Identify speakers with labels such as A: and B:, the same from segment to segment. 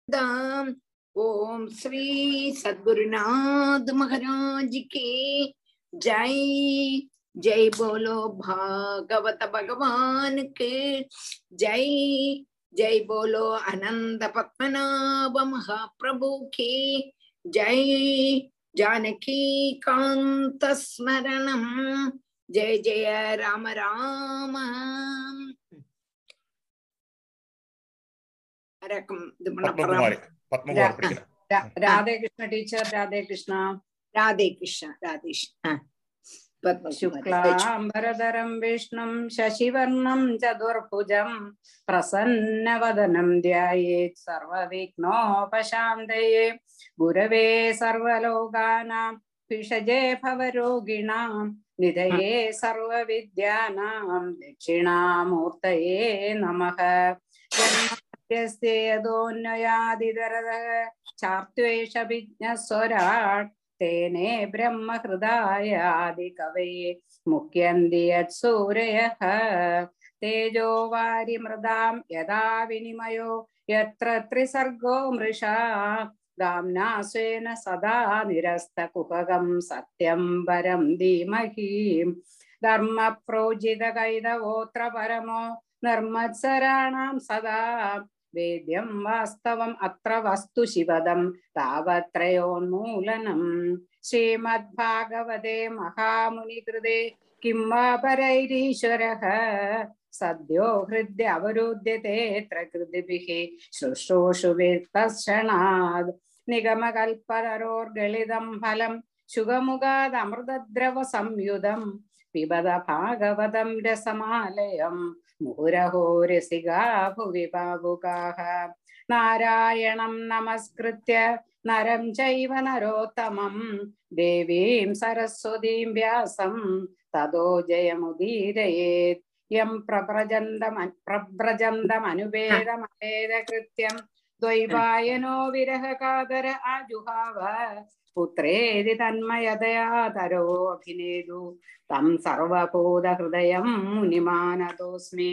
A: दाम ओम श्री सद्गुरुनाथ महाराज की जय जय बोलो भागवत भगवान के जय जय बोलो अनंत पद्मनाभ महाप्रभु की जय जानकी कांत स्मरणम जय जय राम राम அரக்கம் இது பண்ண போறோம்.
B: பத்மகுமாரி பத்மகுமாரி
A: ரா-
B: படிக்கிறேன்
C: रा- राधे कृष्ण टीचर राधे कृष्ण
A: ராதே கிருஷ்ணா ராதே கிருஷ்ணா
C: शुक्लाम्बरधरं विष्णुं शशिवर्णं चतुर्भुजं प्रसन्नवदनं ध्यायेत् सर्वविघ्नोपशान्तये गुरवे सर्वलोकानां पिषजे भवरोगिणां निधये सर्वविद्यानां दक्षिणामूर्तये नमः जन्मस्य यदोन्नयादिदरदः चार्त्वेषभिज्ञस्वराट् तेने ब्रह्महृदायादिकवये मुह्यन्ति यत्सूरयः तेजो वारिमृदां यदा विनिमयो यत्र त्रिसर्गो मृषा दाम्ना स्वेन सदा निरस्तकुहकं सत्यं परं धीमहि धर्मप्रोजितकैतवोऽत्र परमो निर्मत्सराणां सदा वेद्यं वास्तवम् अत्र वस्तु शिवदं तावत्रयोन्मूलनम् श्रीमद्भागवते महामुनिकृते किं वा परैरीश्वरः सद्यो हृद्य अवरुध्यतेऽत्र कृतिभिः शुश्रूषुभिस्तक्षणात् निगमकल्पतरोर्गलितं फलं शुगमुगादमृतद्रवसंयुधं पिबद भागवतं रसमालयं मुहुरहो रसिका भुवि भावुकाः नारायणं नमस्कृत्य नरं चैव नरोत्तमं देवीं सरस्वतीं व्यासं ततो जयमुदीरयेत् यं प्रव्रजन्तमन् प्रव्रजन्तमनुपेदमपेदकृत्यं द्वैपायनो विरहकातर आजुहाव पुत्रेदि तन्मयतया तरोऽभिनेदु तं सर्वभूतहृदयं मुनिमानतोऽस्मि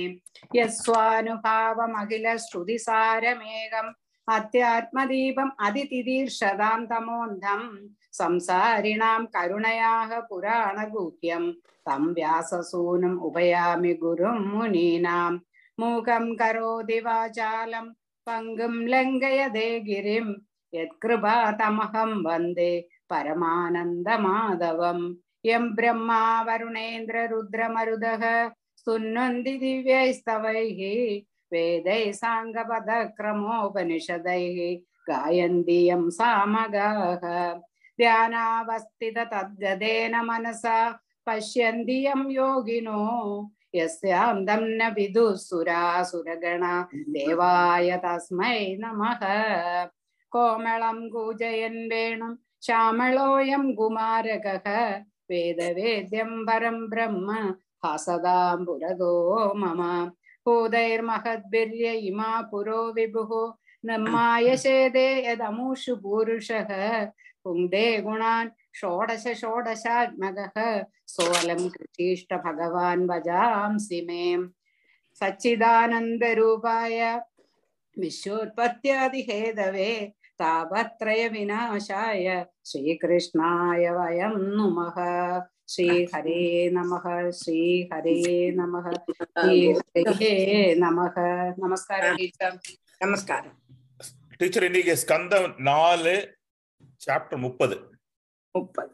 C: यस्वानुभावमखिलश्रुतिसारमेकम् अत्यात्मदीपम् अतितिदीर्षदां तमोन्धं संसारिणां करुणयाः पुराणगुह्यं तं व्याससूनुम् उपयामि गुरुं मुनीनां मूकं करोति वाचालं पङ्गुं लङ्घयदे गिरिं यत्कृपातमहं वन्दे परमानन्दमाधवम् यं ब्रह्मा वरुणेन्द्ररुद्रमरुदः स्तुन्वन्ति दिव्यैस्तवैः वेदैः साङ्गपदक्रमोपनिषदैः गायन्ति यं सामगाः ध्यानावस्थित तद्गदेन मनसा पश्यन्ति यं योगिनो यस्यां दं न विदुः सुरासुरगणा देवाय तस्मै नमः कोमलं कूजयन् वेणुं श्यामलोऽयं कुमारकः वेदवेद्यं परं ब्रह्म हसदां पुरदो मम भूतैर्महद्भिर्य इमा पुरो विभुः निर्मायशेदे यदमुषु पूरुषः पुङ्क्ते गुणान् षोडश षोडशात्मकः सोऽलं कृषीष्ट भगवान् भजांसि मे सच्चिदानन्दरूपाय विश्वोत्पत्त्यादिहेदवे तापत्रयविनाशाय श्रीकृष्णाय वयं नुमः श्रीहरे नमः श्रीहरे नमः श्रीहरे नमः नमस्कारः टीचर
A: நமஸ்காரம்
B: டீச்சர் இன்னைக்கு ஸ்கந்தம் நாலு சாப்டர் முப்பது
A: முப்பது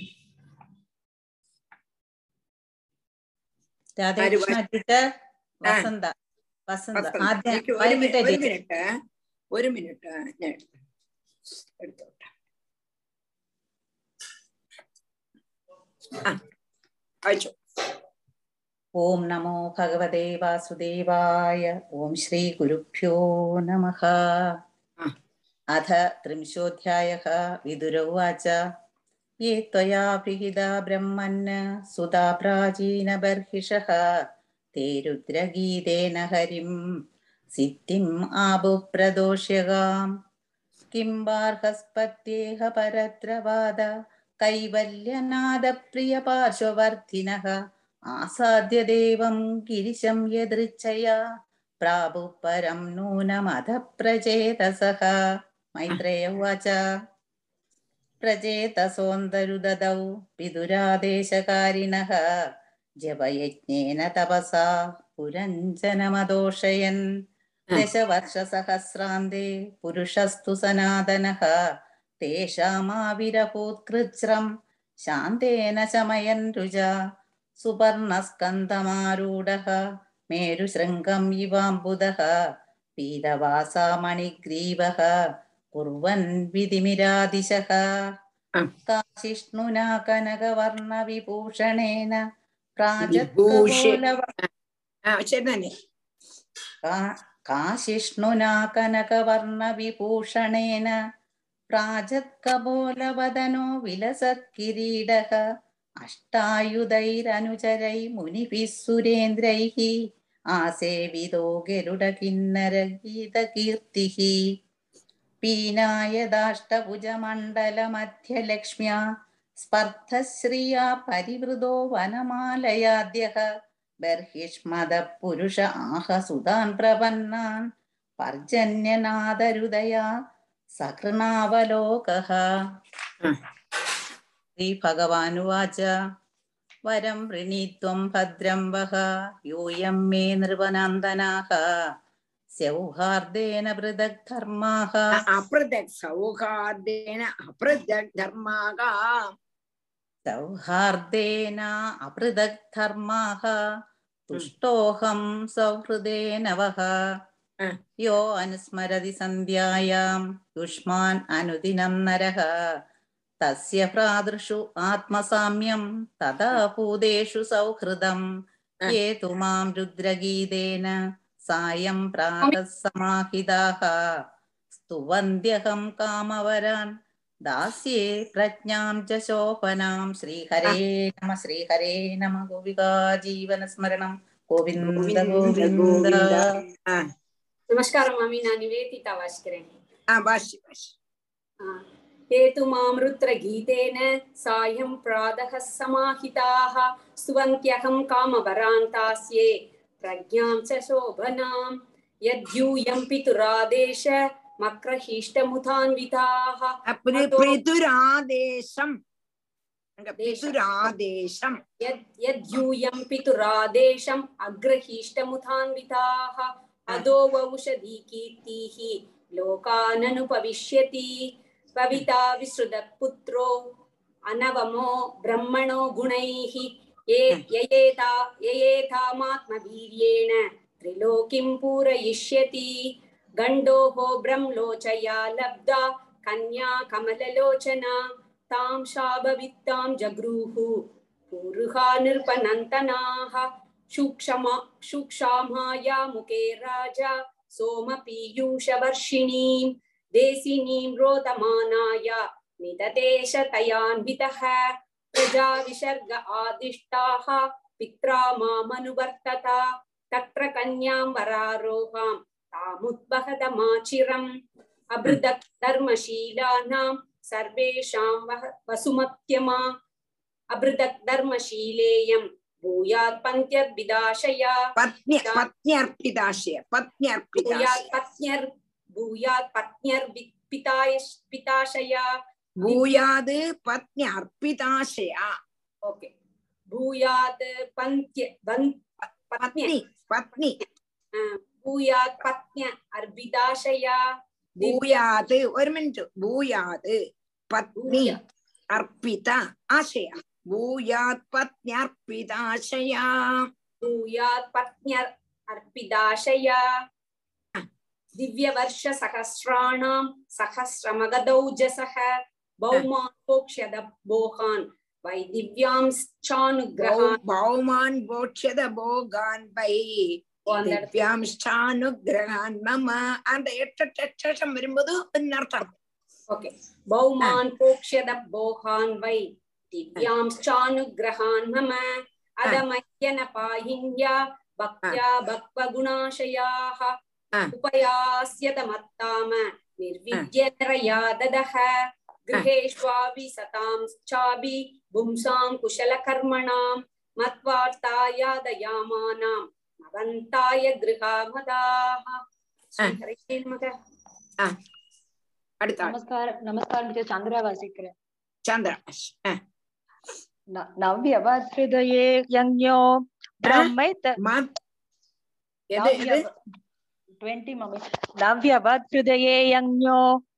D: രാധേ
A: ആര്
D: കൃഷ്ണ ടീച്ചർ വസന്ത വസന്ത ആദ്യം
A: എനിക്ക് ഒരു
D: വൈകിട്ട്
A: മിനിറ്റ് ഒരു
D: ടീച്ചർ
A: മിനിറ്റ് ഒരു മിനിറ്റ് ഞാൻ എടുത്തു എടുത്തോട്ടെ ആ വായിച്ചോ
D: ഓം നമോ ഭഗവതേ വാസുദേവായ ഓം ശ്രീ ഗുരുഭ്യോ നമഃ
A: ആ.
D: അഥ ത്രിംശോऽध्यायः വിദുര ഉവാച ये त्वया विहिता ब्रह्मन् सुधा प्राचीनबर्हिषः ते रुद्रगीतेन हरिं सिद्धिम् आबुप्रदोष्यगाम् किं वार्हस्पत्येह परत्रवाद कैवल्यनादप्रियपार्श्ववर्धिनः आसाद्य देवं गिरिशं यदृच्छया प्राभुः परं नूनमध प्रचेतसः मैत्रेय उवाच प्रचेतसोऽन्तरुददौ विदुरादेशकारिणः जपयज्ञेन तपसा पुरञ्जनमदोषयन् दशवर्षसहस्रान्ते पुरुषस्तु सनातनः तेषामाविरभूत्कृच्छ्रम् शान्तेन शमयन् रुजा सुपर्णस्कन्दमारूढः मेरुशृङ्गम् इवाम्बुदः पीतवासा मणिग्रीवः कुर्वन् विधिमिरादिशः
A: आम्.
D: काशिष्णुना कनकवर्णविभूषणेन
A: विभूषे-
D: प्राजत्कपोलव
A: ஆ, சரிதானே
D: का- काशिष्णुना कनकवर्णविभूषणेन प्राजत्कपोलवदनो विलसत्किरीडः अष्टायुधैरनुचरै मुनिभिः सुरेन्द्रैः आसेवितो गरुडकिन्नरगीतकीर्तिः पीनायदाष्टभुजमण्डलमध्यलक्ष्म्या स्पर्धश्रिया परिवृतो वनमालयाद्यः बर्हिष्मदः पुरुष आह सुतान् प्रपन्नान् पर्जन्यनादरुदया सकृणावलोकः श्रीभगवानुवाच वरं वृणीत्वं भद्रं वः यूयं मे नृपनन्दनाः सौहार्देन पृथक् धर्माः
A: அப்ரதக் சௌகார்தேன அப்ரதக் தர்மாக
D: सौहार्देन अपृथक् धर्माः तुष्टोऽहं सौहृदेन वः
A: हा.
D: यो अनुस्मरति सन्ध्यायां युष्मान् अनुदिनं नरः तस्य प्रादृषु आत्मसाम्यं तदा भूतेषु सौहृदम्
A: हा.
D: ये तु मां रुद्रगीतेन सायं प्रातः समाहिताः स्तुवन्त्यहं कामवरान् दास्ये प्रज्ञां च शोभनां श्रीहरे नम श्रीहरे नम गोविका जीवनस्मरणं गोविन्द
A: கோவிந்த
D: गोविन्द
A: கோவிந்த ஆ,
E: நமஸ்காரம் மாமி நான் நிவேதிதா வாசிக்கிறேன்
A: ஆ, வாசி வாசி
E: ते तु मामृत्रगीतेन सायं प्रातः समाहिताः स्तुवन्त्यहं कामवरान्तास्ये प्रज्ञां च शोभनां यद्यूयं पितुरादेश मक्रहीष्टमुथान्विताः
A: பிரி-
E: அதோ-
A: பிரிதுராதேசம் அங்க
E: தேசம்.
A: பிதுராதேசம்
E: यद् यद्यूयं पितुरादेशम् अग्रहीष्टमुथान्विताः अदो वौषधी कीर्तिः लोकाननुपविश्यति पविता विसृतः पुत्रो अनवमो ब्रह्मणो गुणैः ये ययेता ययेतामात्मवीर्येण त्रिलोकिं पूरयिष्यति गण्डोः ब्रह्मलोचया लब्धा कन्या कमललोचना तां शाभवित्तां जगृः पूरुहा नृपनन्तनाः सूक्षमा सूक्षामाया मुखे राजा सोमपीयूषवर्षिणीं देसिनीं रोदमानाय मिददेशतयान्वितः प्रजा विसर्ग आदिष्टाः पित्रा मामनुवर्तत तत्र कन्यां वरारोहां तामुद्वहदमाचिरम् अभृदक् धर्मशीलानां सर्वेषां वह- वसुमत्यमा अभृदक् धर्मशीलेयं भूयात् पन्त्यर्विदाशया
A: பத்னி பத்னியர்பிதாசிய பத்னியர்பிதாசிய
E: भूयात् पत्न्यर् भूयात् पत्न्यर्पिताय पिताशया
A: பூயாது பத்னி அர்ப்பிதாசயா
E: ओके भूयात् पन्त्य वन्
A: பத்னி பத்னி
E: अ, भूयात् पत्न्य अर्विदाशया
A: பூயாது ஒரு மினிட் பூயாது பத்னி
E: भूया-
A: அர்ப்பித ஆசயா பூயாத் பத்னியர்பிதாசயா
E: भूयात् पत्न्यर् अर्पिदाशया दिव्यवर्षसहस्राणां सहस्रमगदौजसः भौमान्तोक्ष्यद भोगान् वै दिव्यांश्चानुग्रहान्
A: பௌமான் போட்சத போகான் பை
E: அந்த இடத்துல
A: ദിവ്യാംശാനുഗ്രഹാൻ മമ அந்த எட்டு அக்ஷரம் வரும்போது அர்த்தம்
E: ओके भौमान् प्रोक्ष्यद भोगान् वै दिव्यांश्चानुग्रहान् मम अदमह्यनपाहिन्या भक्त्या भक्वगुणाशयाः
A: हा.
E: उपयास्यतमत्ताम निर्विद्य नरया ददः गृहेष्वापि सतां चापि पुंसां कुशलकर्मणां मत्वार्ता यादयामानां भवन्ताय गृहामदाः श्रीहरये नमः
A: அடுத்த ஆள்.
F: நமஸ்காரம் நமஸ்காரம் டீச்சர் சந்திரா வாசிக்கிறேன்
A: சந்திரா ஆ,
F: ந- நவ்யவத் ஹிருதயே யஞ்ஞோ பிரம்மைத
A: மா- எது எது
F: டுவெண்ட்டி மம்மி நவ்யவத் ஹிருதயே யஞ்ஞோ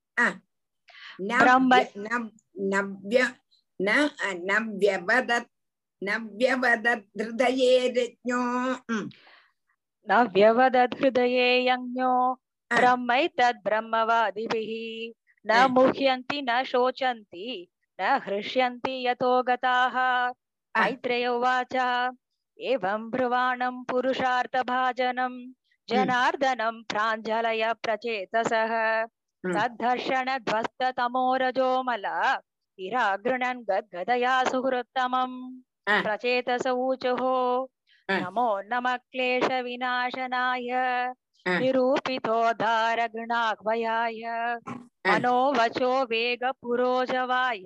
F: பிரம்ம-
A: நவ்ய- நவ்- நவ்ய ந நவ்யவதத் நவ்யவதத் ஹிருதயே ரஜ்ஞோ ம்,
F: நவ்யவதத் ஹிருதயே யஞ்ஞோ
A: ஆ.
F: பிரம்மைதத் பிரம்மவாதிபிः न
A: ஆ.
F: मुह्यन्ति न शोचन्ति न हृष्यन्ति यतो गताः मैत्रेय उवाच एवं ब्रुवाणं पुरुषार्थभाजनं जनार्दनं प्राञ्जलय प्रचेतसः
A: हम्म।
F: तद्धर्षणध्वस्ततमोरजोमल इरागृणन् गद्गदया सुहृत्तमम्
A: आ।
F: प्रचेतस ऊचुः
A: आ।
F: नमो नमः क्लेशविनाशनाय
A: आ।
F: निरूपितोद्धारगुणाह्वयाय मनोवचो वेगपुरोजवाय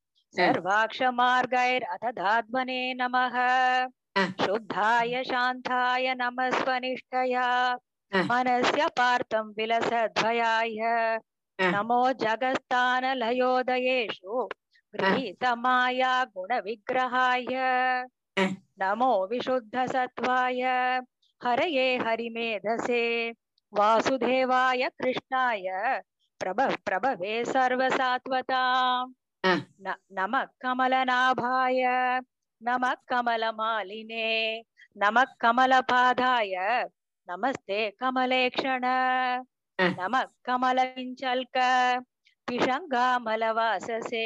F: सर्वाक्षमार्गैरथ धाध्वने नमः
A: आ।
F: शुद्धाय शान्ताय नमस्वनिष्ठया
A: आ।
F: मनस्य पार्थं विलसद्वयाय
A: आ।
F: नमो जगत्स्थानलयोदयेषु गृहीतमाया गुणविग्रहाय
A: आ।
F: नमो विशुद्धसत्त्वाय हरये हरिमेधसे वासुदेवाय कृष्णाय प्रभ प्रभवे सर्वसात्वताम्
A: आ।
F: न नमः कमलनाभाय नमः कमलमालिने नमः कमलपादाय नमस्ते कमलेक्षण नमः कमलकिञ्चल्क पिशङ्गामलवाससे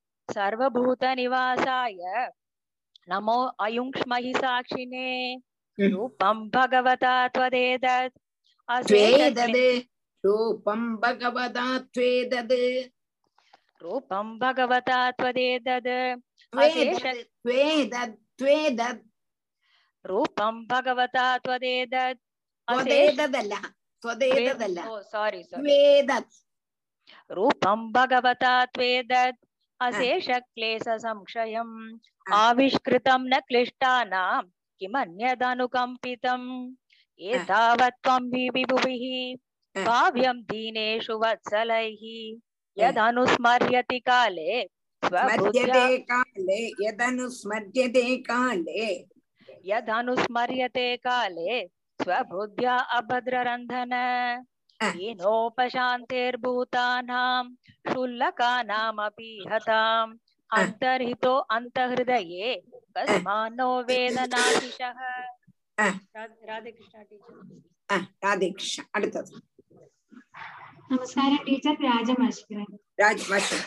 F: सर्वभूतनिवासाय नमो अयुङ्क्ष्महि साक्षिणे
A: हम्म।
F: रूपं भगवता त्वदेदत्
A: त्वेदद् रूपं भगवता त्वेदद्
F: रूपं भगवता त्वदेदत्
A: त्वेदद्
F: अशेष
A: त्वेदद् त्वेदद्
F: रूपं भगवता त्वदेदत् अशेष
A: त्वदेददല്ല त्वदेददല്ല
F: सारी सारी
A: त्वेदत्
F: रूपं भगवता त्वेदत् अशेषक्लेशसंक्षयम्
A: हा.
F: आविष्कृतं न क्लिष्टानां किमन्यदनुकम्पितम् एतावत् त्वं विभुभिः
A: हा.
F: भाव्यं दीनेषु वत्सलैः यदनुस्मर्यति काले स्वबुद्ध्या
A: स्मर्यते काले यदनुस्मर्यते काले
F: यदनुस्मर्यते काले स्वबुद्ध्या अभद्ररन्धन
A: हा.
F: येनोपशान्तिर्भूतानां क्षुल्लकानामपि हताम्
A: हा.
F: अन्तर्हितो अन्तहृदये कस्मान्नो वेदनाशिषः
A: हा.
F: राधेकृष्ण टीचर
A: ஆ, ராதேகிருஷ்ணன் அடுத்தது
G: നമസ്കാരം ടീച്ചർ രാജമാശിക്കരൻ
A: ராஜ்மாஷன்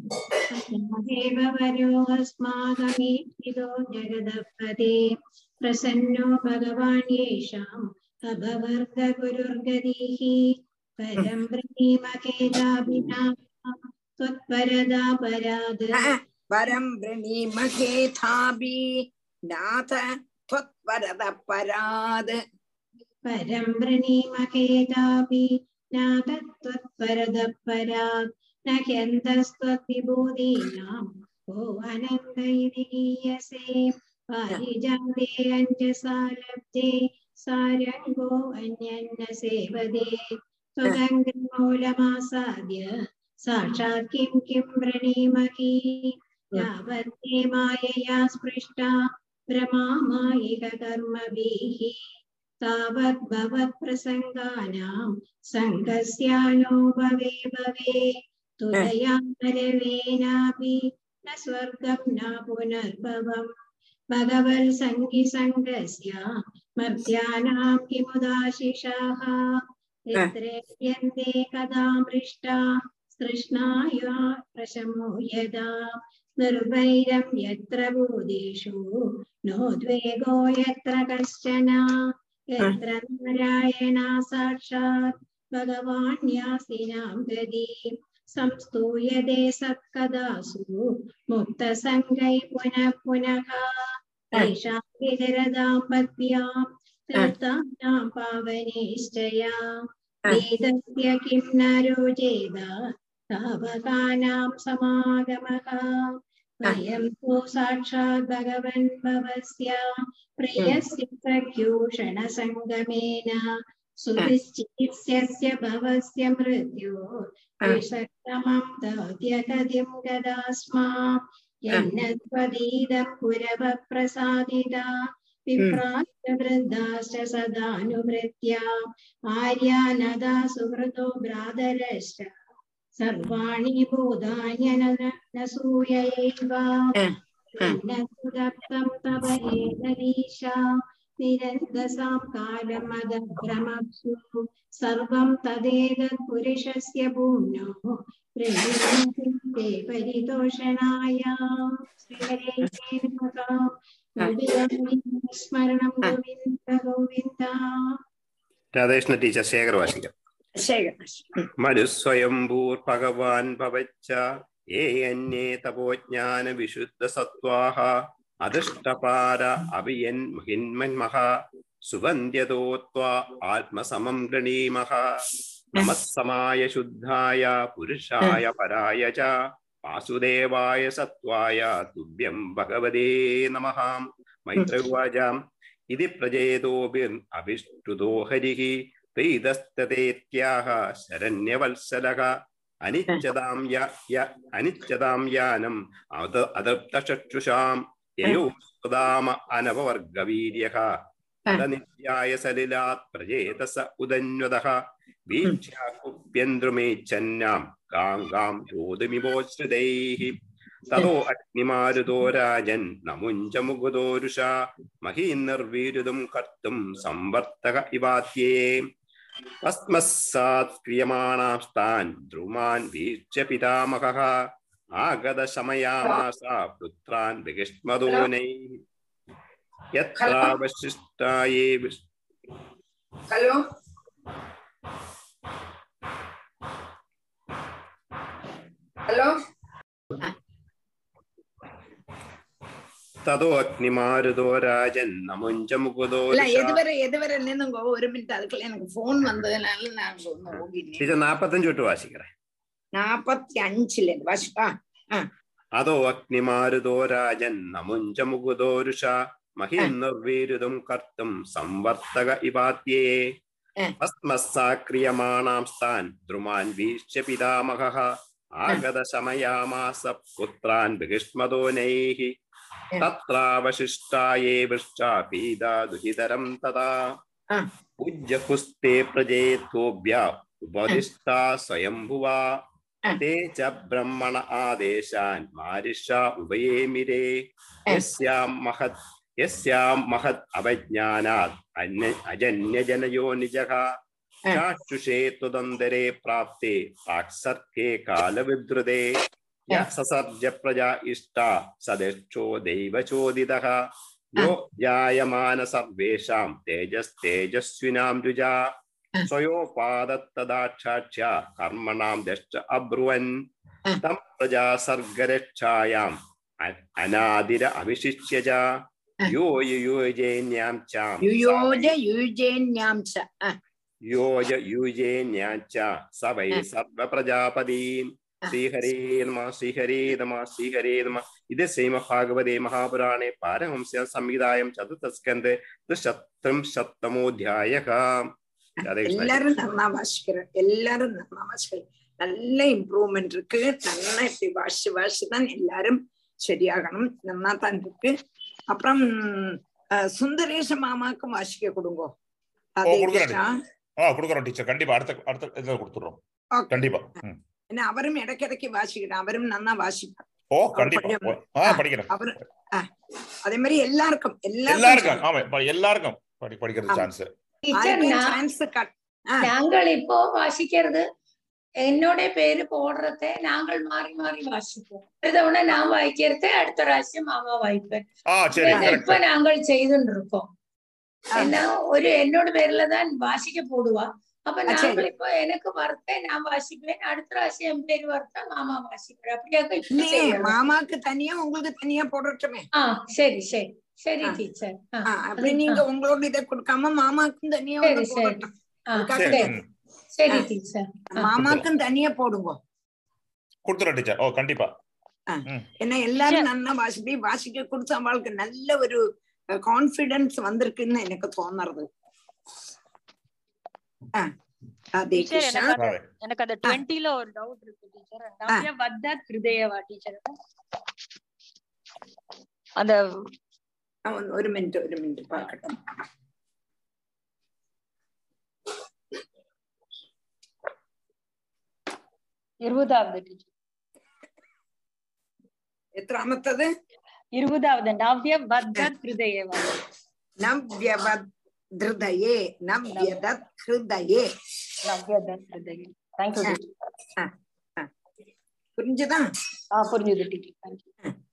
G: ദേവവരോ അസ്മാകമീതോ ജഗദപദേ പ്രസന്നോ ഭഗവാൻ യേഷാം അഭവർഗ ഗുരുർഗതീഃ പരം പ്രണീമകേതാഭിനാ त्वत्परदा पराद
A: वरं वृणीमहेथाभि नाथ त्वत्वरद पराद
G: परं वृणीमकेदापि नाथ त्वत्परद परात् न ह्यन्तस्त्वद्विभूतीनां को अनन्त इति गीयसे पारिजाते अञ्जसा लब्धे सारङ्गो अन्यन्न सेवदे त्वदङ्गमूलमासाद्य साक्षात् किं किं वृणीमही यावत्ते मायया स्पृष्टा भ्रमामायिककर्मभिः तावत् भवत्प्रसङ्गानां सङ्गस्यानो भवे भवे तुलया नरवेनापि न स्वर्गं न पुनर्भवम् भगवल् सङ्गिसङ्गस्य मर्त्यानां किमुदाशिषाः यन्ते कदा मृष्टा तृष्णाया प्रशमो यदा निर्वैरं यत्र भूतेषु नोद्वेगो यत्र कश्चन यत्र नारायणा साक्षात् भगवान् यासिनां गदी संस्तूयते सत्कदासु मुक्तसङ्गै पुनः पुनः तेषां विहरदां पद्भ्यां तीर्थानां पावनेश्चया वेदस्य किं न रोचेद तावकानां समागमः वयं तु साक्षात् भगवन् भवस्य प्रियस्य सख्यूषणसङ्गमेन सुनिश्चित्स्य भवस्य मृत्यो विषक्रमं तद्यततिं गदा स्म येन त्वदीदं पुरव प्रसादिता विप्राश्च वृद्धाश्च सदानुवृत्या आर्यानदा सुहृतो भ्रातरश्च सर्वाणि भूतान्यनसूयैव दत्तं तव एतदीशा निरन्तसां कालमदभ्रमप्सु सर्वं तदेतत् पुरुषस्य भूम्नो प्रणीते परितोषणाय श्रीहरे नमः സ്മരണം ഗോവിന്ദ ഗോവിന്ദ
H: രാധാകൃഷ്ണ ടീച്ചർ ശേഖർ വാശിക
A: ശേഖരം
H: മനുസ്വയംഭൂർഭഗവാൻ ഭവച്ച ഏ അന്യേ തപോജ്ഞാന വിശുദ്ധ സത്വാഹ അധിഷ്ടപാര അവിയൻ ഹിന്മന്മഹ സുവന്ധ്യതോത്വാ ആത്മസമം ഗണീമഹ നമസ്സമായ ശുദ്ധായ പുരുഷായ പരായ ച വാസുദേവായ സത്വായ തുഭ്യം ഭഗവതേ നമഃ മൈത്രവാച ഇതി പ്രജേതോഭിർ അവിഷ്ടുതോ ഹരിഃ പ്രീതസ്തതേത്യാഹ ശരണ്യവത്സലഃ അനിശ്ചതാം യ യ അനിശ്ചതാം യാനം അത അതൃപ്തചക്ഷുഷാം യയോ സുദാമ അനവവർഗവീര്യഃ തദനിത്യായ സലിലാത് പ്രജേതസ ഉദന്വതഃ വീക്ഷ്യാകുപ്യന്ദ്രുമേച്ഛന്നാം കാങ്കാം ജ്യോതിമിവോശ്രിതൈः തതോ അഗ്നിമാരുതോ രാജൻ നമുഞ്ച മുകുതോരുഷ മഹീർവീരുതും കർത്തും സംവർത്തക ഇവാത്യേ തസ്മസ്സാത് ക്രിയമാണാസ്താൻ ധ്രുമാൻ വീക്ഷ്യ പിതാമഹः ആഗത ശമയാമാസ പുത്രാൻ വികിഷ്മദോനൈः യത്രാവശിഷ്ടായേ വിഷ്
A: ഹലോ ഹലോ
H: തതോ അഗ്നിമാരുതോ രാജൻ നമുഞ്ച മുകുതോ
A: இல்ல எதுவரை எதுவரை நின்னுங்க ஒரு மினிட் அதுக்குள்ள எனக்கு போன் வந்ததுனால நான் ஒண்ணு ஓடினேன்
H: ടീച്ചർ നാപ്പത്തഞ്ച് തൊട്ട് വാശിക്കറേ
A: நாப்பத்தி அஞ்சுல இருந்து வாசிப்பா
H: അതോ അഗ്നിമാരുതോ രാജൻ നമുഞ്ച മുകുതോരുഷ മഹീർവീരുതും കർത്തും സംവർത്തക ഇവാത്യേ
A: ഏ.
H: ഭസ്മസാക്രിയമാണാം സ്ഥാൻ ദ്രുമാൻ വീക്ഷ്യ പിതാമഹഃ ആഗത ശമയാമാസ പുത്രാൻ വികിഷ്മദോനൈः
A: ഏ.
H: തത്രാവശിഷ്ടായേ വൃഷ്ടാ പീതാ ദുഹിതരം തഥാ
A: ആ.
H: പൂജ്യപുസ്തേ പ്രജേത്തോഭ്യ ഉപദിഷ്ടാ സ്വയംഭുവാ
A: ആ.
H: ते च ब्रह्मण आदेशान् मारिषा उभये मिरे यस्यां महत् यस्यां महत् अवज्ञानात् अन्य अजन्यजनयो निजः चाक्षुषे त्वदन्तरे प्राप्ते साक्षर्के कालविद्रुते य ससर्ज प्रजा इष्टा सदक्षो दैवचोदितः यो जायमान सर्वेषां तेजस्तेजस्विनां रुजा स्वयोपादत्तदाक्षाक्ष्य कर्मणां दश्च अब्रुवन् तं प्रजा सर्गरक्षायाम् अ- अनादिर अविशिष्य च यो युयोजेन्यां चां
A: யுயோஜ யுஜேன்யாம்ச
H: योज युजेन्यां च स वै सर्वप्रजापतीम् श्रीहरे नमः श्रीहरे नमः श्रीहरे नमः इति श्रीमद्भागवते महापुराणे पारमहंस्यां संहितायां चतुर्थस्कन्धे त्रिशत्रिंशत्तमोऽध्यायः राधेकृष्ण
A: எல்லாரும் நல்லா வாசிக்கிறேன் எல்லாரும் நல்லா வாசிக்கிறேன் நல்ல இம்ப்ரூவ்மெண்ட் இருக்கு நல்லா இப்படி வாசி வாசி தான் எல்லாரும் சரியாகணும் நல்லா தான் இருக்கு அப்புறம் அஹ், சுந்தரேஷ மாமாக்கும் வாசிக்க கொடுங்கோ அதே
B: கொடுக்குறேன்.
A: கிருஷ்ணா.
B: ஆ கொடுக்குறோம் டீச்சர் கண்டிப்பா அடுத்த அடுத்த இதுல கொடுத்துறோம்
A: Okay.
B: கண்டிப்பா ம்.
A: ஏன்னா அவரும் இடைக்கிடைக்கு வாசிக்கிறேன் அவரும் நல்லா வாசிப்பார்
B: ஓ கண்டிப்பா ஓ, ஆ படிக்கிறேன்
A: அவரு அஹ், அதே மாதிரி எல்லாருக்கும்
B: எல்லாருக்கும் ஆமா இப்ப எல்லாருக்கும் படி படிக்கிறது
A: ஆமா.
B: சான்ஸ்
I: ടീച്ചർ ഞാ-
A: சான்ஸ்
I: ഞങ്ങൾ ഇപ്പോ വാശിക്കരുത് എന്നോட പേര് പോടുறத நாங்கள் மாறி மாறி வாசிப்போம் ஒரு தவணை நான் வாய்க்கிறது அடுத்த പ്രാവശ്യം മാമ வாய்ப்பேன்
B: ஆ சரி
I: இதை இப்ப
B: கரெக்ட்
I: நாங்கள் செய்துட்டு இருக்கோம் ஏன்னா ஒரு என்னோட பேர்ல தான் வாசிக்க போடுவா அப்ப
A: சரி.
I: நாங்கள் இப்போ எனக்கு வரத்தேன் நான் வாசிப்பேன் அடுத்த പ്രാവശ്യം என் பேர் வரத்தா மாமா வாசிப்பார் அப்படியாக இப்ப
A: இல்லையே
I: செய்யணும்.
A: மாமாக்கு தனியா உங்களுக்கு தனியா போடட்டுமே
I: ஆ சரி சரி சரி
A: ஆ.
I: டீச்சர்
A: ஆ, அப்படி நீங்க உங்களோட இதை கொடுக்காம மாமாக்கும் தனியா
I: சரி
A: ஒண்ணு
I: சரி
A: போடட்டும்
I: ஆ
A: அதுக்காக
B: சரி
I: சரி
B: ம்.
I: சரி
A: ஆ.
I: டீச்சர்
A: மாமாக்கும் தனியா போடுங்க
B: கொடுத்துறோம் டீச்சர் ஓ கண்டிப்பா
A: ஏன்னா எல்லாரும் நன்னா வாசிப்பி வாசிக்க கொடுத்து அவளுக்கு நல்ல ஒரு கான்பிடன்ஸ் வந்திருக்குன்னு எனக்கு தோணுறது அதே
F: டீச்சர்
A: கிருஷ்ணா
F: எனக்கு அந்த எனக்கு அந்த டுவெண்ட்டில ஒரு டவுட் இருக்கு டீச்சர் நவ்ய வத்த ஹிருதயவா டீச்சர் அந்த
A: அவன் ஒரு மினிட் ஒரு மினிட் பார்க்கட்டும்
F: இருபதாவது டீச்சர்
A: എത്രാമത്തത്
F: இருபதாவது நவ்ய வத்த ஹிருதயவா
A: നവ്യവധൃതയേ നവ്യതത് ഹൃദയേ
F: நவ்ய ஹிருதய தேங்க்யூ டீச்சர்
A: புரிஞ்சுதா
F: ஆ புரிஞ்சுது டீச்சர் தேங்க்யூ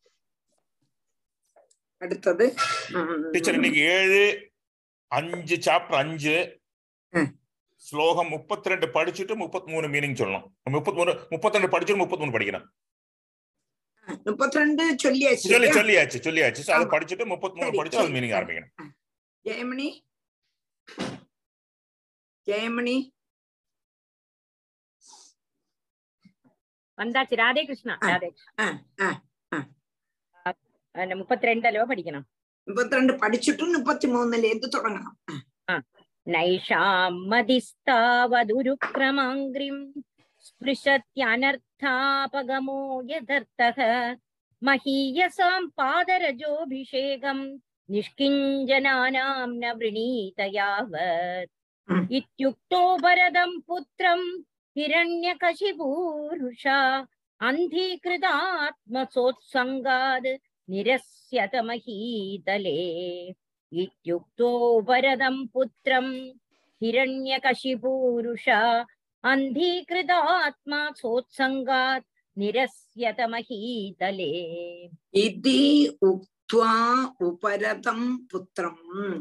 A: அடுத்தது
B: டீச்சர் இன்னைக்கு ஏழு அஞ்சு சாப்டர் அஞ்சு ஸ்லோகம் முப்பத்தி ரெண்டு படிச்சுட்டு முப்பத்தி மூணு மீனிங் சொல்லணும் முப்பத்தி மூணு முப்பத்தி ரெண்டு படிச்சுட்டு முப்பத்தி மூணு படிக்கணும்
A: முப்பத்திரெண்டு சொல்லியாச்சு
B: சொல்லி
A: இல்லையா?
B: சொல்லியாச்சு சொல்லியாச்சு So அதை
A: ஆமா.
B: படிச்சுட்டு முப்பத்தி மூணு
A: சரி,
B: படிச்சு அது
A: சரி,
B: மீனிங்
A: சரி.
B: ஆரம்பிக்கணும்
A: ஜெயமணி ஜெயமணி
J: வந்தாச்சு ராதே கிருஷ்ணா ராதே
A: ആ ആ
J: முப்பத்தி ரெண்டுலோ படிக்கணும்
A: മുപ്പത്തിരണ്ട് പഠിച്ചിട്ട് മുപ്പത്തി മൂന്നിലേത് തുടങ്ങണം
J: നൈഷാം മതിസ്താവതുരുക്രമാംഗ്രിം സ്പൃശത്യനർത്ഥാപഗമോ യഥർത്ഥഃ മഹീയസാം പാദരജോഭിഷേകം നിഷ്കിഞ്ചനാനാം ന വൃണീത യാവത് ഇത്യുക്തോ ഭരതം പുത്രം ഹിരണ്യകശിപൂരുഷ അന്ധീകൃതാത്മസോത്സംഗാത് നിരസ്യത മഹീതലേ ഇത്യുക്തോ വരദം പുത്രം ഹിരണ്യകശിപൂരുഷ അന്ധീകൃതാത്മാ സോത്സംഗാത് നിരസ്യത മഹീതലേ
A: ഇതി ഉക്ത്വാ ഉപരതം പുത്രം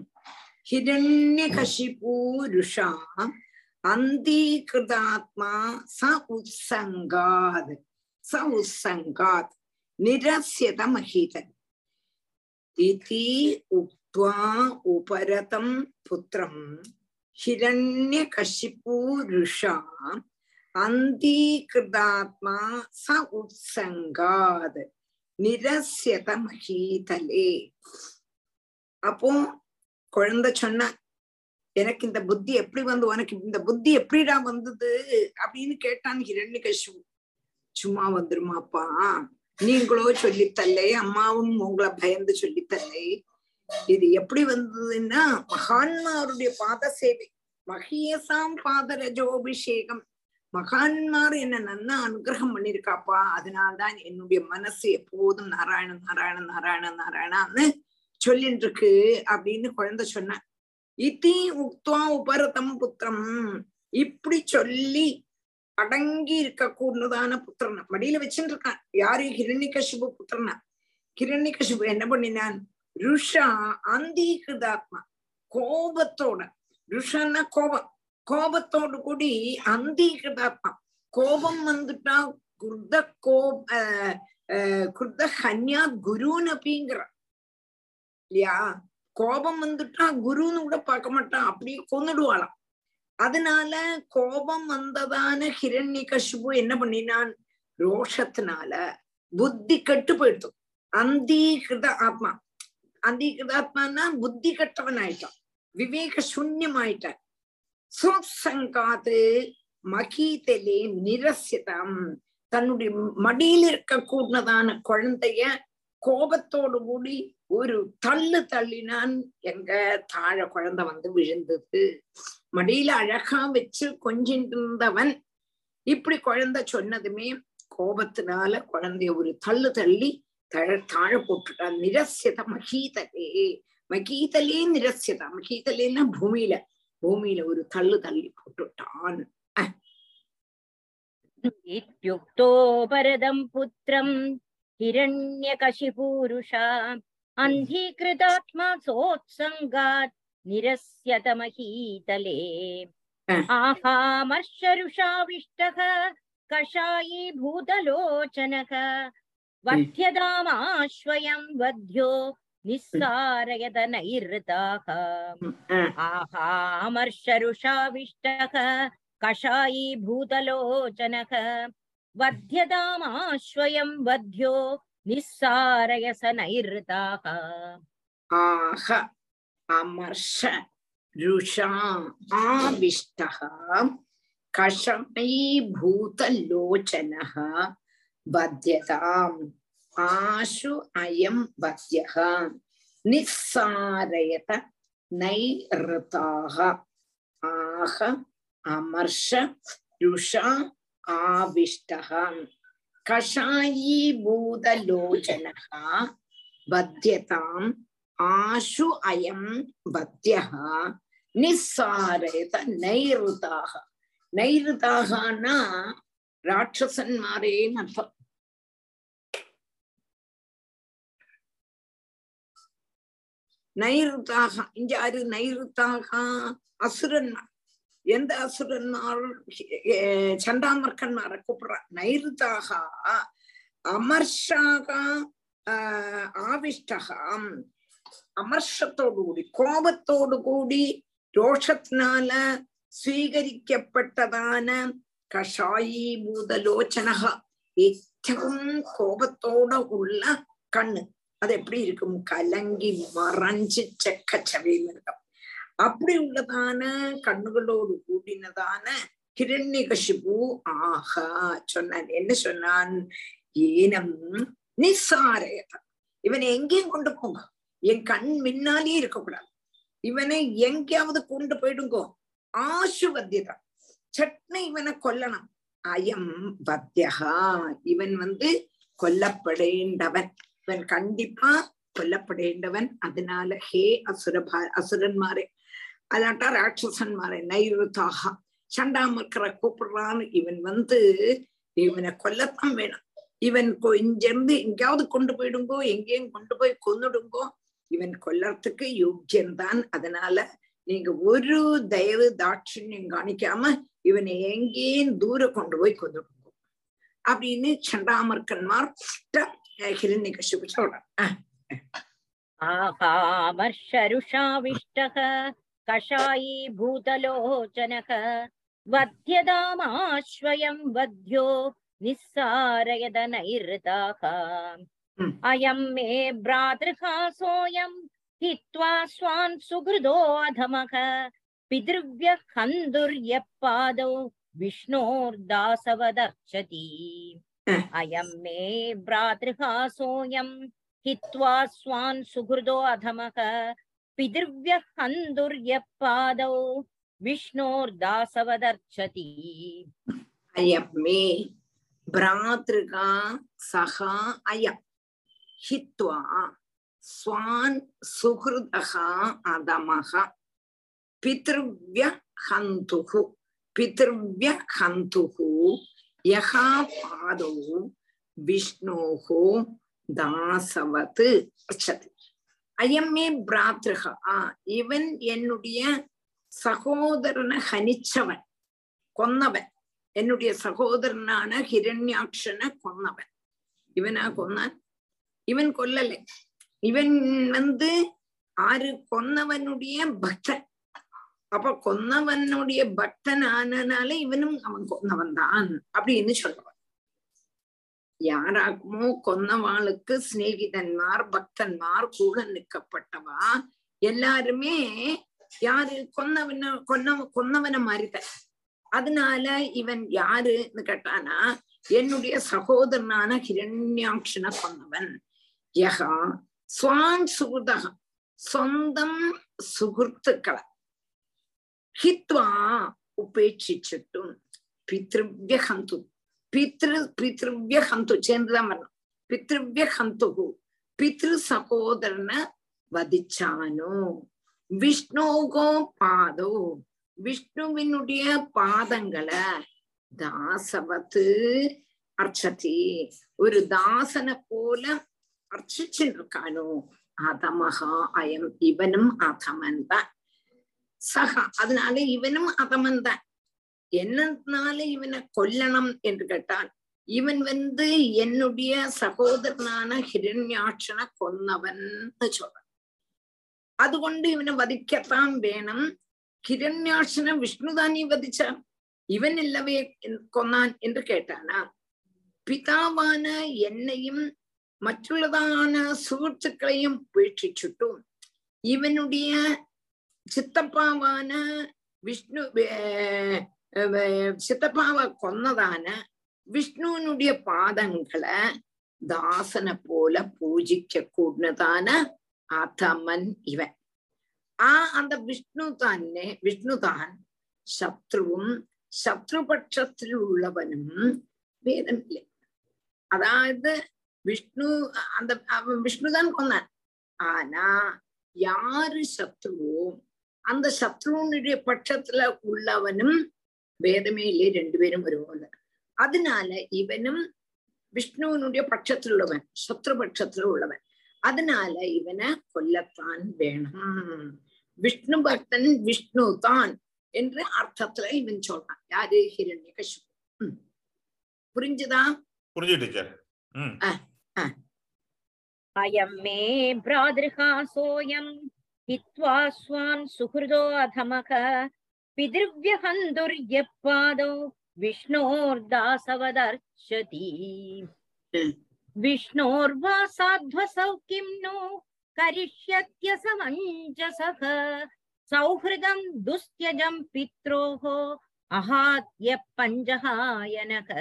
A: ഹിരണ്യകശിപൂരുഷ അന്തീകൃതാത്മാ സ ഉത്സംഗാത് സ ഉത്സംഗാത് നിരസ്യത മഹീതൻ ഇതി ഉക്ത്വാ ഉപരതം പുത്രം ഹിരണ്യകശിപൂരുഷ അന്തീകൃതാത്മാ സ ഉത്സംഗാത് நிரஸ்யத மகீதலே அப்போ குழந்தை சொன்ன எனக்கு இந்த புத்தி எப்படி வந்து உனக்கு இந்த புத்தி எப்படிடா வந்தது அப்படின்னு கேட்டான் ஹிரண்யகசு சும்மா வந்துருமாப்பா நீங்களோ சொல்லித்தல்லை அம்மாவும் உங்களை பயந்து சொல்லித்தல்லை இது எப்படி வந்ததுன்னா மகான்மாருடைய பாத சேவை மகியசாம் பாதரஜோபிஷேகம் மகான்மார் என்ன நன்னா அனுகிரகம் பண்ணிருக்காப்பா அதனால்தான் என்னுடைய மனசு எப்போதும் நாராயணன் நாராயணன் நாராயணன் நாராயணான்னு சொல்லிட்டு இருக்கு அப்படின்னு குழந்தை சொன்ன இத்தி உக்துவா உபரதம் புத்திரம் இப்படி சொல்லி அடங்கி இருக்க கூடதான புத்திரன் மடியில வச்சுட்டு இருக்கான் யாரு ஹிரண்யகசிபு புத்திரனா ஹிரண்யகசிபு என்ன பண்ணினான் ருஷா அந்தீகிருதாத்மா கோபத்தோட ருஷன்னா கோபம் கோபத்தோடு கூடி அந்தீகிருதாத்மா கோபம் வந்துட்டா குர்த கோப் குர்த ஹன்யா குருன்னு அப்படிங்கிற இல்லையா கோபம் வந்துட்டா குருன்னு கூட பார்க்க மாட்டான் அப்படியே கொன்னுடுவாளாம் அதனால கோபம் வந்ததான ஹிரண்யகசிபு என்ன பண்ணினான் ரோஷத்தினால புத்தி கெட்டு போயிடுத்து அந்தீகிருத ஆத்மா அந்தீகிருதாத்மானா புத்தி கெட்டவன் ஆயிட்டான் விவேக சூன்யமாயிட்டான் சுசங்காது மகீதலே நிரசிதம் தன்னுடைய மடியில் இருக்க கூடதான குழந்தைய கோபத்தோடு கூடி ஒரு தள்ளு தள்ளினான் எங்க தாழ குழந்தை வந்து விழுந்தது மடியில அழகா வச்சு கொஞ்சிட்டு இருந்தவன் இப்படி குழந்தை சொன்னதுமே கோபத்தினால குழந்தைய ஒரு தள்ளு தள்ளி தழ தாழ போட்டுட்டான் நிரசியத மகீதலே மகீதலே நிரசியதா மகீதலேன்னா பூமியில பூமியில ஒரு தள்ளு தள்ளி போட்டுட்டான்
J: इत्युक्तो वरदं पुत्रं हिरण्यकशिपूरुषा अन्धीकृतात्मा सोत्सङ्गात् निरस्यतमहीतले आहामर्षरुषाविष्टः कषायी भूतलोचनः वध्यदामाश्वयं वध्यो निस्सारयत नैरृताः आहामर्षरुषाविष्टः कषायी भूतलोचनः वध्यतामाश्वयं वध्यो निस्सारयस नैरृताः
A: ஆக அமர்ஷ ருஷா ஆவிஷ்டः கஷமைபூதலோச்சனः வத்யதாம் ஆஷு அயம் வத்யः நிஸ்ஸாரயத நைருதாக ஆக அமர்ஷ ருஷா ஆவிஷ்டः கஷாயீபூதலோச்சனः வத்தியதாம் ஆஷு அயம் வத்தியः நிஸ்ஸாரேத நைருதாக நைருதாகனா ராட்சசன்மாரேன்னு அர்த்தம் நைருதாக இங்க யாரு நைருதாக அசுரன்மார் எந்த அசுரன்மார் அஹ் சண்டாமர்க்கன்மாரை கூப்பிடுறா நைருதாக அமர்ஷாக ஆஹ் ஆவிஷ்டகாம் அமர்ஷத்தோடு கூடி கோபத்தோடு கூடி ரோஷத்தினால സ്വീകരിക്കപ്പെട്ടതാന കഷായീഭൂതലോചനക ഏറ്റവും കോപത്തോടെ ഉള്ള കണ്ണ് அது எப்படி இருக்கும் கலங்கி மறைஞ்சு செக்க செவையில் இருக்கும் அப்படி உள்ளதான கண்ணுகளோடு கூடினதான கிரண்யகசிபு ஆஹா சொன்னான் என்ன சொன்னான் ஏனம் நிசாரயத இவனை எங்கேயும் கொண்டு போங்க என் கண் முன்னாலே இருக்கக்கூடாது இவனை எங்கேயாவது கொண்டு போயிடுங்கோ ஆசு வத்தியதா சட்னு இவனை கொல்லணும் அயம் வத்தியகா இவன் வந்து கொல்லப்படேண்டவன் இவன் கண்டிப்பா கொல்லப்படேண்டவன் அதனால ஹே அசுரபா அசுரன்மாரே அல்லாட்டா ராட்சசன்மாரே நைருத்தாக சண்டாமர்க்கரை கூப்பிடுறான்னு இவன் வந்து இவனை கொல்லத்தான் வேணும் இவன் இங்கிருந்து எங்கேயாவது கொண்டு போயிடுங்கோ எங்கேயும் கொண்டு போய் கொன்னுடுங்கோ இவன் கொல்லறதுக்கு யோக்கியன்தான் அதனால நீங்க ஒரு தயவு தாட்சிணியம் காணிக்காம இவனை எங்கேயும் தூர கொண்டு போய் கொண்டுடுங்கோ அப்படின்னு சண்டாமர்க்கன்மார் ஹிரண்ய கஷ்யபு சொல்றான்
J: आहामर्षरुषाविष्टः कषायीभूतलोचनः वध्यदामाश्वयं वध्यो निस्सारयद नैरृताः अयं मे भ्रातृहा सोऽयं हित्वा स्वान् सुहृदोऽधमः पितृव्यः हन्दुर्यः पादौ विष्णोर्दासवदर्चति अयं मे भ्रातृहा सोऽयं हित्वा स्वान् सुहृदो अधमः पितृव्यः हन्दुर्यः पादौ विष्णोर्दासवदर्चति
A: अयं मे भ्रातृका सह अयम् हित्वा स्वान् सुहृदः अधमः पितृव्य हन्तुः पितृव्य हन्तुः यः पादौ विष्णोः தாசவத் அச்சது அயம்மே பிராத்ருகா இவன் என்னுடைய சகோதரனை ஹனிச்சவன் கொன்னவன் என்னுடைய சகோதரனான ஹிரண்யாட்சனை கொன்னவன் இவனா கொன்னான் இவன் கொல்லலை இவன் வந்து ஆறு கொன்னவனுடைய பக்தன் அப்ப கொன்னவனுடைய பக்தன் ஆனனால இவனும் அவன் கொன்னவன் தான் அப்படின்னு சொல்லுவான் யாராக்குமோ கொன்னவாளுக்கு சிநேகிதன்மார் பக்தன்மார் கூட நிற்கப்பட்டவா எல்லாருமே யாரு கொன்னவன கொன்ன கொன்னவன மாதிரிதான் அதனால இவன் யாருன்னு கேட்டானா என்னுடைய சகோதரனான ஹிரண்யாட்சனை கொன்னவன் யகா சுவான் சுகுதக சொந்தம் சுகுர்த்துக்களை ஹித்வா உபேட்சிச்சுட்டும் பித்ருவ்ய ஹந்து பித்ரு பித்ருவ்ய ஹந்து சேர்ந்துதான் வரணும் பித்ருவ்ய ஹந்துகு பித்ரு சகோதரனை வதிச்சானோ விஷ்ணுகோ பாதோ விஷ்ணுவினுடைய பாதங்களை தாசவத்து அர்ச்சதி ஒரு தாசனை போல அர்ச்சிச்சுட்டு இருக்கானோ அதமகா அயம் இவனும் அதமன் தான் சகா அதனால இவனும் அதமன் தான் என்னனால இவனை கொல்லணும் என்று கேட்டால் இவன் வந்து என்னுடைய சகோதரனான ஹிரண்யாட்சனை கொன்னவன் சொல்றான் അതുകൊണ്ട് ഇവനെ വധിക്കത്താൻ വേണം ഹിരണ്യാക്ഷനെ വിഷ്ണുതാനീ വധിച്ച ഇവൻ ഇല്ലവയെ കൊന്നാൻ എന്ന് കേട്ടാനാ പിതാവാന എന്നെയും മറ്റുള്ളതാന സുഹൃത്തുക്കളെയും ഉപേക്ഷിച്ചിട്ടും ഇവനുடைய சித்தப்பாவான விஷ்ணு வே- வே- சித்தப்பாவை கொன்னதான விஷ்ணுவனுடைய பாதங்களை தாசனை போல பூஜிக்க கூடதான அதமன் இவன் ആ അന്ത വിഷ്ണു തന്നെ വിഷ്ണു താൻ ശത്രുവും ശത്രുപക്ഷത്തിലുള്ളവനും വേദമില്ല അതായത് വിഷ്ണു அந்த அவன் விஷ்ணுதான் கொன்னான் ஆனா யாரு சத்ருவோ அந்த சத்ருவனுடைய பட்சத்துல உள்ளவனும் வேதமே இல்லையே ரெண்டு பேரும் வருவோம்ல அதனால இவனும் விஷ்ணுவனுடைய பட்சத்திலுள்ளவன் சத்ரு பட்சத்துல உள்ளவன் அதனால இவனை கொல்லத்தான் வேணும் விஷ்ணு பக்தன் விஷ்ணு தான் என்று அர்த்தத்துல இவன் சொல்றான் யாரு ஹிரண்ய கஷ்யபு புரிஞ்சுதா
B: புரிஞ்சு டீச்சர் ம்
J: अयं मे भ्रातृहा सोऽयं हित्वा स्वान् सुहृदो अधमः पितृव्यहन्तुर्यपादौ विष्णोर्दासवदर्शति विष्णोर्वा साध्वसौ किं नो करिष्यत्य समञ्जसः सौहृदं दुस्त्यजं पित्रोः अहात्य पञ्जहायनः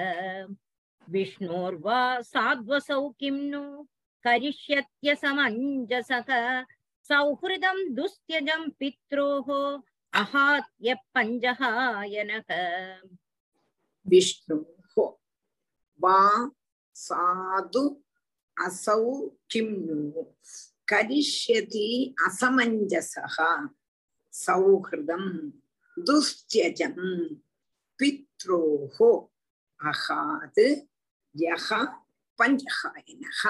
J: विष्णोर्वा साध्वसौ किं नो करिष्यत्य समञ्जसः सौहृदं दुस्त्यजं पित्रोः अहात्य पञ्जहायनः
A: विष्णु वा साधु असौ किं नु करिष्यति असमञ्जसः सौहृदं दुस्त्यजं पित्रोः अहात् यः पञ्चहायनः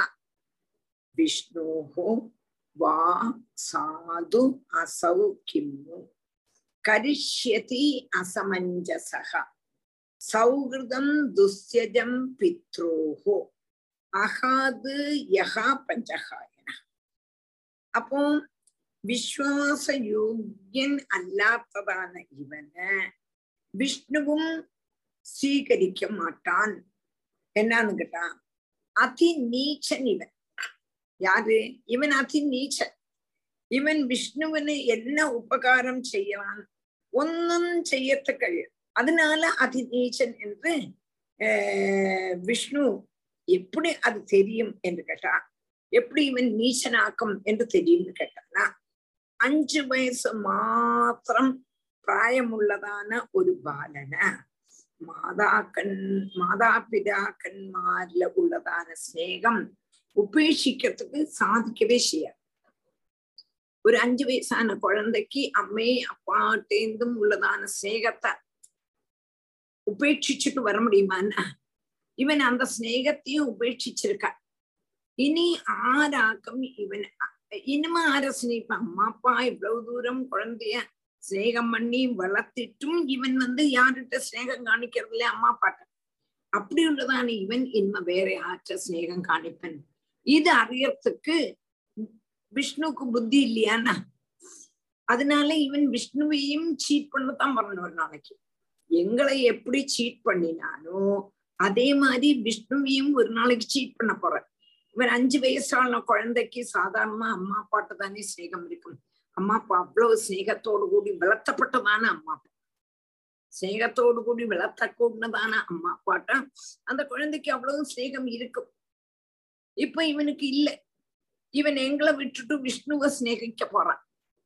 A: विष्णोः वा साधु असौ किं नु करिष्यति असमञ्जसः சௌஹிருதம் துஸ்யஜம் பித்ரோஹோ அகாது யகா பஞ்சகாயன அப்போ விஸ்வாச யோഗ്യൻ അല്ലാത്തതാണ് ഇവന് വിഷ്ണുവും സ്വീകരിക്ക മാട്ടാൻ എന്നാന്ന് കേട്ടാ അതിനീച്ചൻ ഇവൻ யாரு இவன் அதிநீச்சன் இவன் விஷ்ணுவிന് என்ன உபகாரம் செய்யலாம் ஒன்னும் செய்யத்த കഴിയും அதனால அதிநீச்சன் என்று ஆஹ் விஷ்ணு எப்படி அது தெரியும் என்று கேட்டா எப்படி இவன் நீச்சனாக்கும் என்று தெரியும்னு கேட்டானா അഞ്ചു വയസ്സ് മാത്രം പ്രായമുള്ളതാണ് ഒരു ബാലന് മാതാക്കൻ മാതാപിതാക്കന്മാരിൽ ഉള്ളതാണ് സ്നേഹം ഉപേക്ഷിക്കத்துக்கு சாதிக்கவே செய்யாது ஒரு அஞ்சு வயசான குழந்தைக்கு அம்மே அப்பாட்டேந்தும் உள்ளதான ஸ்நேகத்தை உபேட்சிச்சுட்டு வர முடியுமான்னா இவன் அந்த ஸ்நேகத்தையும் உபேட்சிச்சிருக்க இனி ஆராக்கம் இவன் இனிமே ஆர ஸ்நேகிப்பான் அம்மா அப்பா இவ்வளவு தூரம் குழந்தைய ஸ்நேகம் பண்ணி வளர்த்திட்டும் இவன் வந்து யார்கிட்ட ஸ்நேகம் காணிக்கிறது இல்லையா அம்மா அப்பாட்ட அப்படி உள்ளதான இவன் இனிமே வேற யார்கிட்ட ஸ்நேகம் காணிப்பன் இது அறியறதுக்கு விஷ்ணுக்கு புத்தி இல்லையானா அதனால இவன் விஷ்ணுவையும் சீட் பண்ணத்தான் வரணும் ஒரு நாளைக்கு எங்களை எப்படி சீட் பண்ணினானோ அதே மாதிரி விஷ்ணுவையும் ஒரு நாளைக்கு சீட் பண்ண போற இவன் அஞ்சு வயசான குழந்தைக்கு சாதாரணமா அம்மா அப்பாட்ட தானே ஸ்நேகம் இருக்கும் அம்மா அப்பா அவ்வளவு ஸ்நேகத்தோடு கூடி வளர்த்தப்பட்டதான அம்மா அப்பா ஸ்நேகத்தோடு கூடி வளர்த்த கூடதான அம்மா அப்பாட்ட அந்த குழந்தைக்கு அவ்வளவு ஸ்நேகம் இருக்கும் இப்ப இவனுக்கு இல்லை இவன் எங்களை விட்டுட்டு விஷ்ணுவை ஸ்நேகிக்க போறான்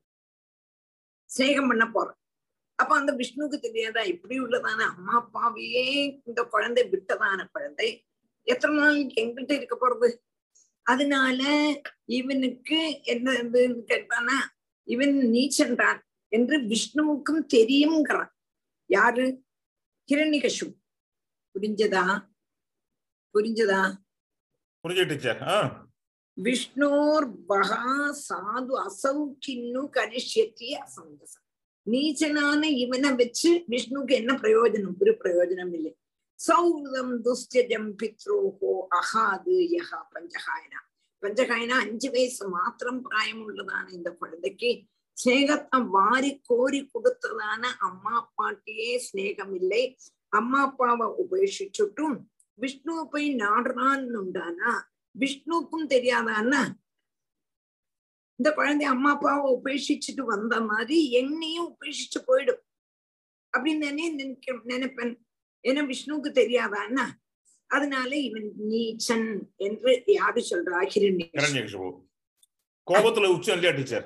A: ஸ்நேகம் பண்ண போறான் அப்ப அந்த விஷ்ணுவுக்கு தெரியாதா இப்படி உள்ளதான அம்மா அப்பாவையே இந்த குழந்தை விட்டதான குழந்தை எத்தனை நாளைக்கு எங்கிட்ட இருக்க போறது அதனால இவனுக்கு என்ன இதுன்னு கேட்டானா இவன் நீச்சன்றான் என்று விஷ்ணுவுக்கும் தெரியுங்கிறான் யாரு கிரண்யகசு புரிஞ்சதா புரிஞ்சதா
B: புரிஞ்சு டீச்சர் ஆ
A: விஷ்ணோர் பகா சாது அசௌக்கின்னு கரிஷ்யத்தி அசந்தசம் நீச்சனான இவனை வச்சு விஷ்ணுக்கு என்ன பிரயோஜனம் ஒரு பிரயோஜனம் இல்லை சௌதம் துஸ்தியம் பித்ரோஹோ அகாது யகா பஞ்சகாயனா பஞ்சகாயனா அஞ்சு வயசு மாத்திரம் பிராயமுள்ளதான இந்த குழந்தைக்கு ஸ்நேகத்தை வாரி கோரி கொடுத்ததான அம்மா அப்பாட்டியே ஸ்நேகம் இல்லை அம்மா அப்பாவை உபேட்சிச்சுட்டும் விஷ்ணுவை போய் நாடுறான்னு உண்டானா விஷ்ணுவுக்கும் தெரியாதான்னா இந்த குழந்தை அம்மா அப்பாவை உபேட்சிச்சுட்டு வந்த மாதிரி என்னையும் உபேட்சிச்சு போயிடும் அப்படின்னு தானே நினைக்க நினைப்பேன் ஏன்னா விஷ்ணுவுக்கு தெரியாதான்னா அதனால இவன் நீச்சன் என்று யாரு சொல்றா ஹிரண்ய
B: ஹிரண்யகசிபு கோபத்துல உச்சம் இல்லையா டீச்சர்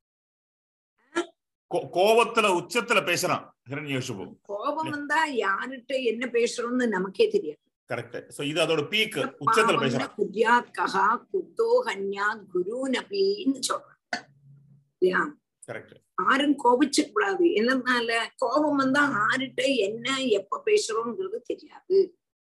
B: கோபத்துல உச்சத்துல பேசுறான் ஹிரண்யகசிபு
A: கோபம் வந்தா யாருகிட்ட என்ன பேசுறோம்னு நமக்கே தெரியாது
B: கரெக்ட் சோ இது அதோட பீக் உச்சத்துல பேசுறான்
A: குத்யாத் கஹா குத்தோ ஹன்யாத் குரு நபின்னு சொல்றான் இல்லையா
B: கரெக்ட்
A: யாரும் கோபிச்சு கூடாது என்னனால கோபம் வந்தா ஆருட்ட என்ன எப்ப பேசுறோம்ங்கிறது தெரியாது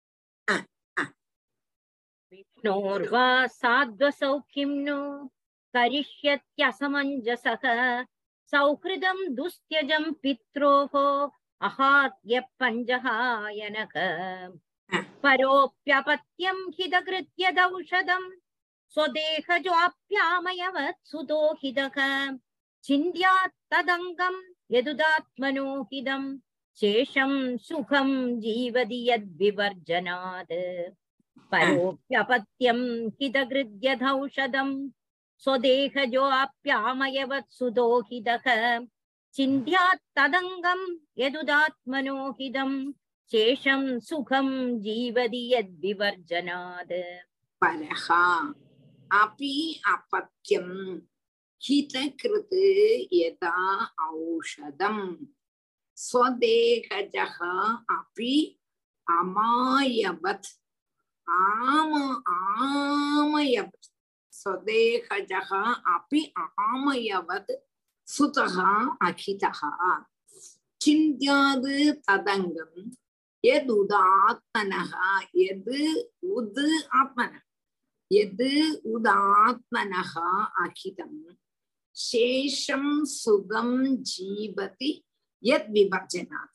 J: विष्णोर्वा साध्वसौख्यं नो करिष्यत्यसमञ्जसः सौहृदं दुस्त्यजं पित्रोः अहात्य पञ्जहायनक परोऽप्यपत्यं हितकृत्य दौषधं स्वदेहजोऽप्यामयवत् सुदोहितः चिन्त्यात् तदङ्गं यदुदात्मनो हिदं शेषं सुखं जीवति यद्विवर्जनात् परोऽप्यपत्यं हितकृद्यधौषधं स्वदेहजोऽप्यामयवत् सुदोहितः चिन्त्यात् तदङ्गं यदुदात्मनो हिदं शेषं सुखं जीवति यद्विवर्जनात्
A: परः अपि अपत्यं हितकृत् यदा औषधम् स्वदेहजः अपि अमायवत् आम आमयवत् स्वदेहजः अपि आमयवत् सुतः अहितः चिन्त्याद् तदङ्गं यदुदात्मनः यद् उद् आत्मनः यद् उदात्मनः अहितं शेषं सुगं जीवति यद् विभजनात्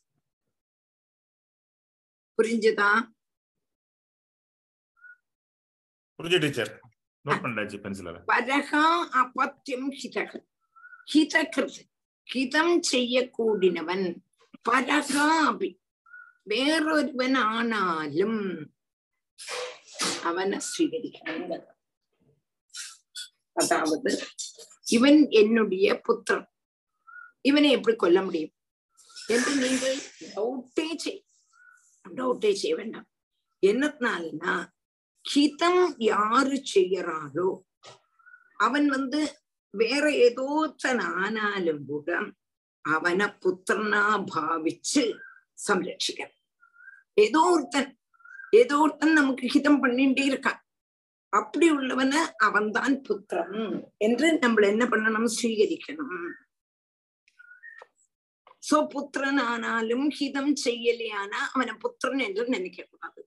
A: புரிஞ்சுதா
B: புரிஞ்சு டீச்சர் நோட் பண்ணாச்சு பென்சில
A: பரகா அபத்தியம் ஹிதக ஹிதகிருத் ஹிதம் செய்யக்கூடினவன் பரகா அபி வேறொருவன் ஆனாலும் அவனை ஸ்வீகரிக்கணும் அதாவது இவன் என்னுடைய புத்திரன் இவனை எப்படி கொல்ல முடியும் என்று நீங்கள் டவுட்டே செய் டவுட்டே செய்ய வேண்டாம் என்னத்தினாலனா ஹிதம் யாரு செய்யறாளோ அவன் வந்து வேற ஏதோ ஆனாலும் கூட அவனை புத்திரனா பாவிச்சு സംരക്ഷിക്കണം ஏதோ ஒருத்தன் ஏதோ ஒருத்தன் நமக்கு ஹிதம் பண்ணிட்டே இருக்கான் அப்படி உள்ளவன அவன்தான் புத்திரன் என்று நம்ம என்ன பண்ணணும் ஸ்வீகரிக்கணும் சோ புத்திரன் ஆனாலும் ஹிதம் செய்யலையானா அவனை புத்திரன் என்று நினைக்க கூடாது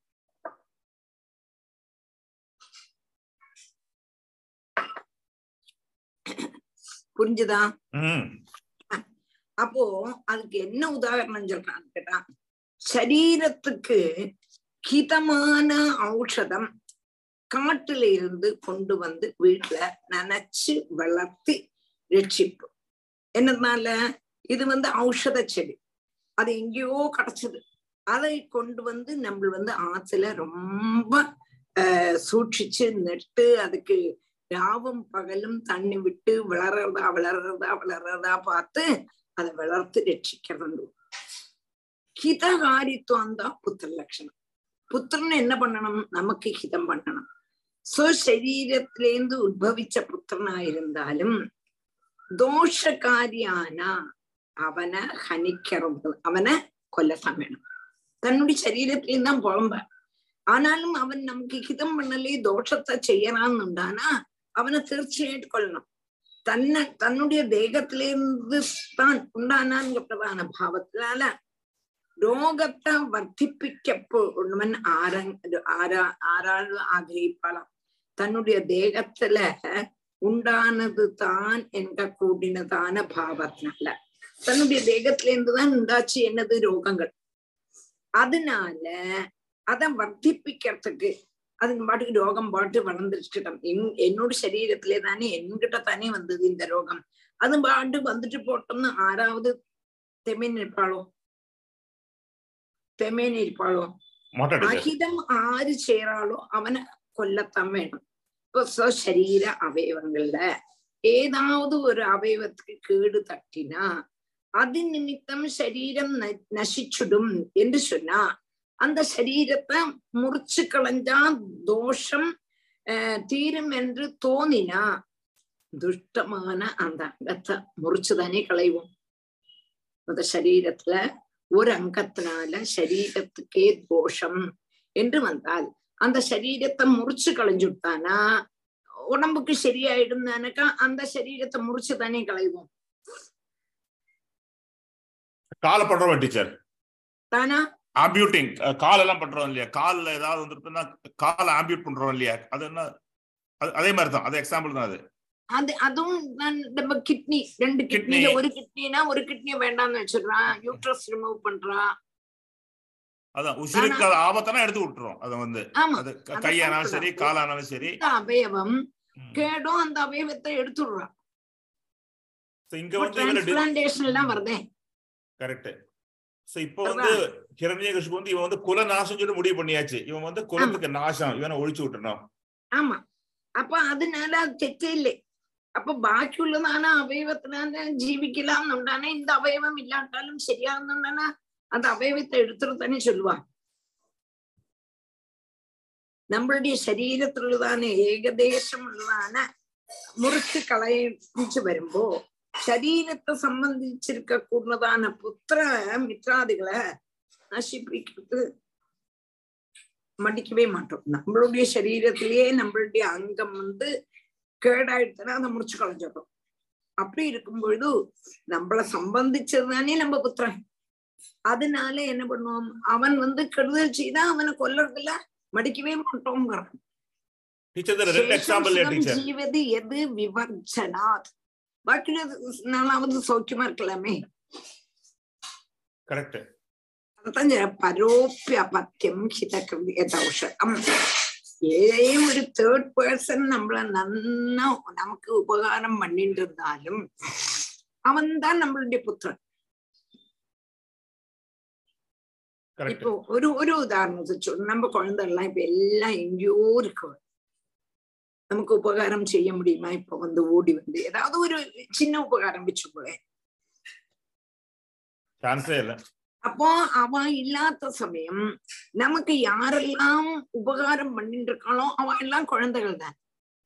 A: புரிஞ்சுதா அப்போ அதுக்கு என்ன உதாரணம் சொல்றான்னு கேட்டா சரீரத்துக்கு ஹிதமான ஔஷதம் காட்டுல இருந்து கொண்டு வந்து வீட்டுல நனைச்சு வளர்த்தி ரட்சிப்பு என்னதுனால இது வந்து ஔஷத செடி அது எங்கேயோ கிடைச்சது அதை கொண்டு வந்து நம்ம வந்து ஆத்துல ரொம்ப ஆஹ் சூட்சிச்சு நட்டு அதுக்கு ராவும் பகலும் தண்ணி விட்டு வளர்றதா வளர்றதா வளர்றதா பார்த்து அதை வளர்த்து ரட்சிக்கிறது ஹிதகாரித்துவம் தான் புத்திர லட்சணம் புத்திரன் என்ன பண்ணணும் நமக்கு ஹிதம் பண்ணணும் സ്വശരീരത്തിലേന്ത് ഉദ്ഭവിച്ച പുത്രനായിരുന്നാലും ദോഷകാരിയാന അവനെ ഹനിക്കറുന്നത് അവനെ കൊല്ലത്താൻ വേണം தன்னுடைய சரீரத்திலேயும் தான் புலம்ப ஆனாலும் அவன் நமக்கு ஹிதம் பண்ணலே தோஷத்தை செய்யறான்னுண்டானா அவனை தீர்ச்சியாയിട്ട് கொள்ளணும் தன்னை தன்னுடைய தேகத்திலிருந்து தான் உண்டானான்கிறதான பாவத்தினால രോഗത്തെ വർദ്ധിപ്പിക്കപ്പെടുവൻ ആര ആരാ ആരാൾ ആഗ്രഹിപ്പാളാം தன்னுடைய தேகத்துல உண்டானது தான் என்க கூடினதான பாவத்தினால தன்னுடைய தேகத்துல இருந்துதான் உண்டாச்சு என்னது ரோகங்கள் அதனால அதை வர்த்திப்பிக்கிறதுக்கு அதுக்கு பாட்டுக்கு ரோகம் பாட்டு வளர்ந்துருக்கட்டும் என் என்னோட சரீரத்திலே தானே என்கிட்ட தானே வந்தது இந்த ரோகம் அது பாட்டு வந்துட்டு போட்டோம்னு ஆறாவது தெமின் இருப்பாளோ தெமேன்னு இருப்பாளோ
B: மாட்டேன் டீச்சர்
A: അഹിതം ആര് ചെയ്യറാളോ അവനെ കൊല്ലത്താൻ വേണം ഇപ്പൊ സ്വശരീര അവയവങ്ങളില് ഏതാവത് ഒരു അവയവத்துக்கு കേട് തട്ടിനാ அது நிமித்தம் சரீரம் ந- நசிச்சுடும் என்று சொன்னா அந்த சரீரத்தை முறிச்சு களைஞ்சா தோஷம் அஹ், தீரும் என்று தோணினா துஷ்டமான அந்த அங்கத்தை முறிச்சு தானே களைவோம் அந்த சரீரத்துல ஒரு அங்கத்தினால சரீரத்துக்கே தோஷம் என்று வந்தால் அந்த சரீரத்தை முறிச்சு களைஞ்சுட்டானா உடம்புக்கு சரியாயிடும்னாக்கா அந்த சரீரத்தை முறிச்சு தானே களைவோம்
B: காலை பண்றோம் டீச்சர்
A: தானா
B: ஆம்பியூட்டிங் கால் எல்லாம் பண்றோம் இல்லையா கால்ல ஏதாவது வந்துருக்குன்னா காலை ஆம்பியூட் பண்றோம் இல்லையா அது என்ன அது- அதே மாதிரி தான் அது எக்ஸாம்பிள் தான் அது
A: அது அதுவும் நான் நம்ம கிட்னி ரெண்டு கிட்னில
B: Kidney.
A: ஒரு கிட்னினா ஒரு கிட்னிய வேண்டாம்னு வச்சிடுறான் யூட்ரஸ் ரிமூவ் பண்றான்
B: அதான் உசிருக்கு அது ஆபத்தானா எடுத்து விட்டுரும் அது வந்து
A: ஆமா
B: அது க-
A: அதை
B: கையானாலும் சரி
A: பண்ணக்கூடாது.
B: காலானாலும் சரி
A: இந்த அவயவம் கேடும் அந்த அவயவத்தை எடுத்துடுறான்
B: So இங்க வந்து இவரு
A: டிரான்ஸ்பிளான்டேஷன் எல்லாம் வருதே
B: கரெக்ட் சோ இப்போ வந்து ஹிரண்யகஷிபு வந்து இவன் வந்து குல நாசம் சொல்லி முடிவு பண்ணியாச்சு இவன் வந்து குலத்துக்கு நாசம் இவனை ஒழிச்சு விட்டுறணும்
A: ஆமா അപ്പൊ അതിനാല അത് തെറ്റില്ലേ അപ്പൊ ബാക്കിയുള്ളതാണ് അവയവത്തിനാണ് ജീവിക്കലാം എന്നുണ്ടാണ് இந்த அவயவம் இல்லாட்டாலும் ശരിയാകുന്നുണ്ടാണ് அந்த அவயவத்தை எடுத்துட்டு தானே சொல்லுவா നമ്മളുടെ ശരീരത്തിലുള്ളതാണ് ഏകദേശമുള്ളതാണ് മുറിച്ച് കളയിച്ചു വരുമ്പോ ശരീരത്തെ സംബന്ധിച്ചിരിക്ക കൂടതാണ് പുത്ര മിത്രാദികളെ നശിപ്പിക്കുന്നത് மடிக்கவே மாட்டோம் நம்மளுடைய சரீரத்திலேயே நம்மளுடைய அங்கம் வந்து கேடாயிடுச்சுன்னா அதை முடிச்சு களைஞ்சிடும் அப்படி இருக்கும் பொழுது நம்மள சம்பந்திச்சதுதானே நம்ம புத்திரன் அதனால என்ன பண்ணுவோம் அவன் வந்து கெடுதல் செய்தா அவனை கொல்லறதுல மடிக்கவே மாட்டோம்ங்கிறான்
B: டீச்சர் ரெண்டு எக்ஸாம்பிள் டீச்சர்
A: ஜீவது எது விவர்ஜனாத் பாக்கி நாளாவது சௌக்கியமா இருக்கலாமே
B: கரெக்ட்
A: അതാണ് പരോപ്യപത്യം ഹിതകൃതി ദൗഷകം ഏതെയും ഒരു തേർഡ് പേഴ്സൺ നമ്മളെ നന്ന നമുക്ക് ഉപകാരം பண்ணிட்டு இருந்தாலும் அவன் தான் நம்மளுடைய புத்திரன்
B: கரெக்ட்
A: இப்போ ஒரு ஒரு உதாரணத்தை சொல்லு நம்ம குழந்தைகள்லாம் இப்ப எல்லாம் எங்கேயோ இருக்கு நமக்கு உபகாரம் செய்ய முடியுமா இப்ப வந்து ஓடி வந்து ஏதாவது ஒரு சின்ன உபகாரம் வச்சுக்கோங்க
B: சான்ஸே இல்ல
A: அப்போ அவன் இல்லாத சமயம் நமக்கு யாரெல்லாம் உபகாரம் பண்ணிட்டு இருக்காளோ அவன் எல்லாம் குழந்தைகள் தான்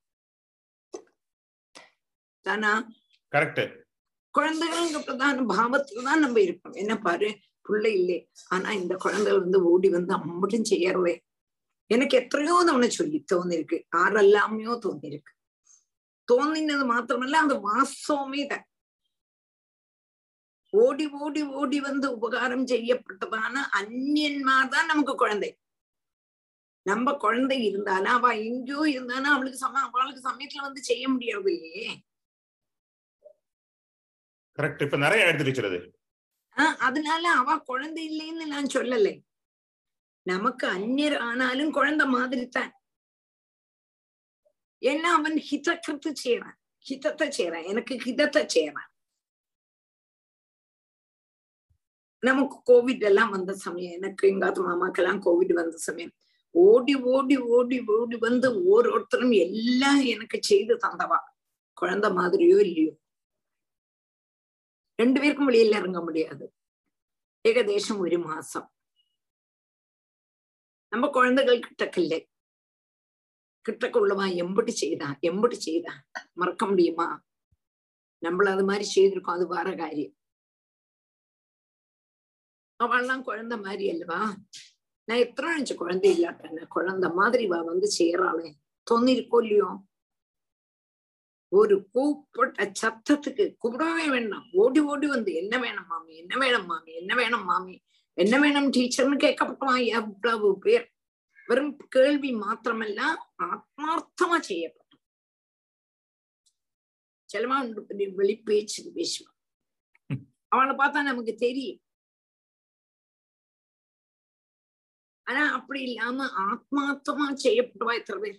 A: தானா
B: கரெக்ட்
A: குழந்தைகள்ங்க பிரதான பாவத்துல தான் நம்ம இருப்போம் என்ன பாரு பிள்ளை இல்லே ஆனா இந்த குழந்தைகள் வந்து ஓடி வந்து அம்மட்டும் செய்யறவே எனக்கு എത്രയോ തവണ ചൊല്ലി തോന്നിருக்கு ആരെല്ലാമയോ തോന്നിருக்கு തോന്നിനത് മാത്രമല്ല അത് വാസ്തവമേ தான் ஓடி ஓடி ஓடி வந்து உபகாரம் செய்யப்பட்டதான அந்நியன்மார் தான் நமக்கு குழந்தை நம்ம குழந்தை இருந்தாலும் அவ எங்கேயோ இருந்தாலும் அவளுக்கு சம அவளுக்கு சமயத்துல வந்து செய்ய முடியறது இல்லையே
B: கரெக்ட் இப்ப நிறைய எடுத்து டீச்சர் அது
A: ஆஹ் அதனால அவ குழந்தை இல்லைன்னு நான் சொல்லலை நமக்கு அந்நியர் ஆனாலும் குழந்தை மாதிரி தான் ஏன்னா அவன் ஹிதக்கிருத்து செய்யறான் ஹிதத்தை செய்யறான் எனக்கு ஹிதத்தை செய்யறான் நமக்கு கோவிட் எல்லாம் வந்த சமயம் எனக்கு எங்காவது மாமாக்கெல்லாம் கோவிட் வந்த சமயம் ஓடி ஓடி ஓடி ஓடி வந்து ஒருத்தரும் எல்லாம் எனக்கு செய்து தந்தவா குழந்தை மாதிரியோ இல்லையோ ரெண்டு பேருக்கும் வெளியில இறங்க முடியாது ஏகദേശம் ஒரு மாசம் நம்ம குழந்தைகள் கிட்டக்கில்லை கிட்டக்க உள்ளவா எம்பட்டு செய்தான் எம்பட்டு செய்தான் மறக்க முடியுமா நம்மள அது மாதிரி செய்திருக்கோம் அது வேற காரியம் அவள்லாம் குழந்தை மாதிரி அல்லவா நான் எத்தனை நினைச்ச குழந்தை இல்லாட்டேன் குழந்தை மாதிரி வா வந்து செய்யறாளே தோന്നിருக்கோ இல்லையோ ஒரு கூப்பிட்ட சத்தத்துக்கு கூப்பிடவே வேண்டாம் ஓடி ஓடி வந்து என்ன வேணும் மாமி என்ன வேணும் மாமி என்ன வேணும் மாமி என்ன வேணும் டீச்சர்னு கேட்கப்பட்டவா எவ்வளவு பேர் வெறும் கேள்வி மாத்திரமல்ல ஆத்மார்த்தமா செய்யப்பட்டோம் செலவா உண்டு வெளிப்பேச்சு பேசுவான் அவளை பார்த்தா நமக்கு தெரியும் ஆனா அப்படி இல்லாம ஆத்மார்த்தமா செய்யப்பட்டவா எத்தனை பேர்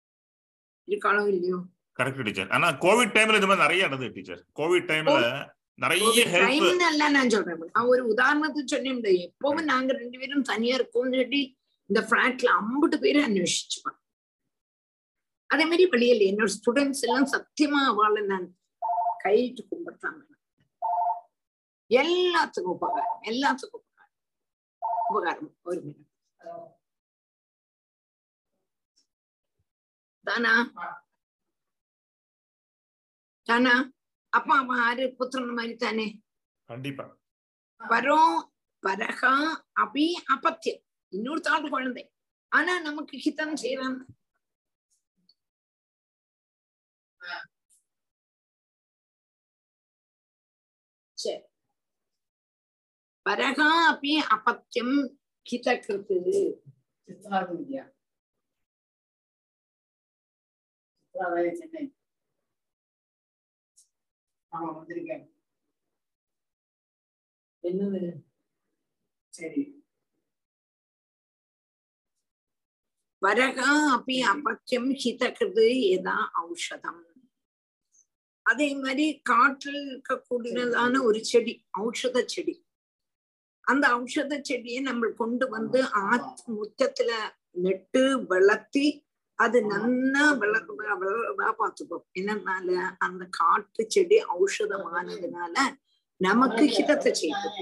A: இருக்காளோ இல்லையோ
B: கரெக்ட் டீச்சர் ஆனா கோவிட் டைம்ல இந்த மாதிரி நிறைய நடந்தது டீச்சர் கோவிட் டைம்ல நிறைய ஹெல்ப்
A: டைம்னு எல்லாம் நான் சொல்றேன் நான் ஒரு உதாரணத்துக்கு சொன்னேன் எப்பவும் நாங்க ரெண்டு பேரும் தனியா இருக்கோம்னு சொல்லி இந்த பிளாட்ல ஐம்பது பேரை அன்வேஷிச்சுப்பான் அதே மாதிரி வெளியில என்னோட ஸ்டூடெண்ட்ஸ் எல்லாம் சத்தியமா அவளை நான் கைட்டு கும்பிட்டாங்க எல்லாத்துக்கும் உபகாரம் எல்லாத்துக்கும் உபகாரம் உபகாரம் ஒரு மினிட் தானா தானா அப்பா அம்மா ஆறு புத்திரன் மாதிரி தானே
B: கண்டிப்பா
A: பரம் பரகா அபி அபத்தியம் இன்னொருத்தாள் குழந்தை ஆனா நமக்கு ஹிதம் செய்யறான் சரி பரகா அப்படி அபத்தியம் ஹிதகிருத்து
C: சித்ராவித்யா சித்ராவே சென்னை ஆமா வந்திருக்கேன் என்னது சரி
A: வரகா அப்படி அபத்தியம் ஹிதகிருது ஏதா ஔஷதம் அதே மாதிரி காற்றில் இருக்கக்கூடியதான ஒரு செடி ஔஷத செடி அந்த ஔஷத செடியை நம்ம கொண்டு வந்து ஆத்து முத்தத்துல நெட்டு வளர்த்தி அது நன்னா வளர் வளர்றதா பார்த்துப்போம் என்னன்னால அந்த காட்டு செடி ஔஷதமானதுனால நமக்கு ஹிதத்தை செய்யும்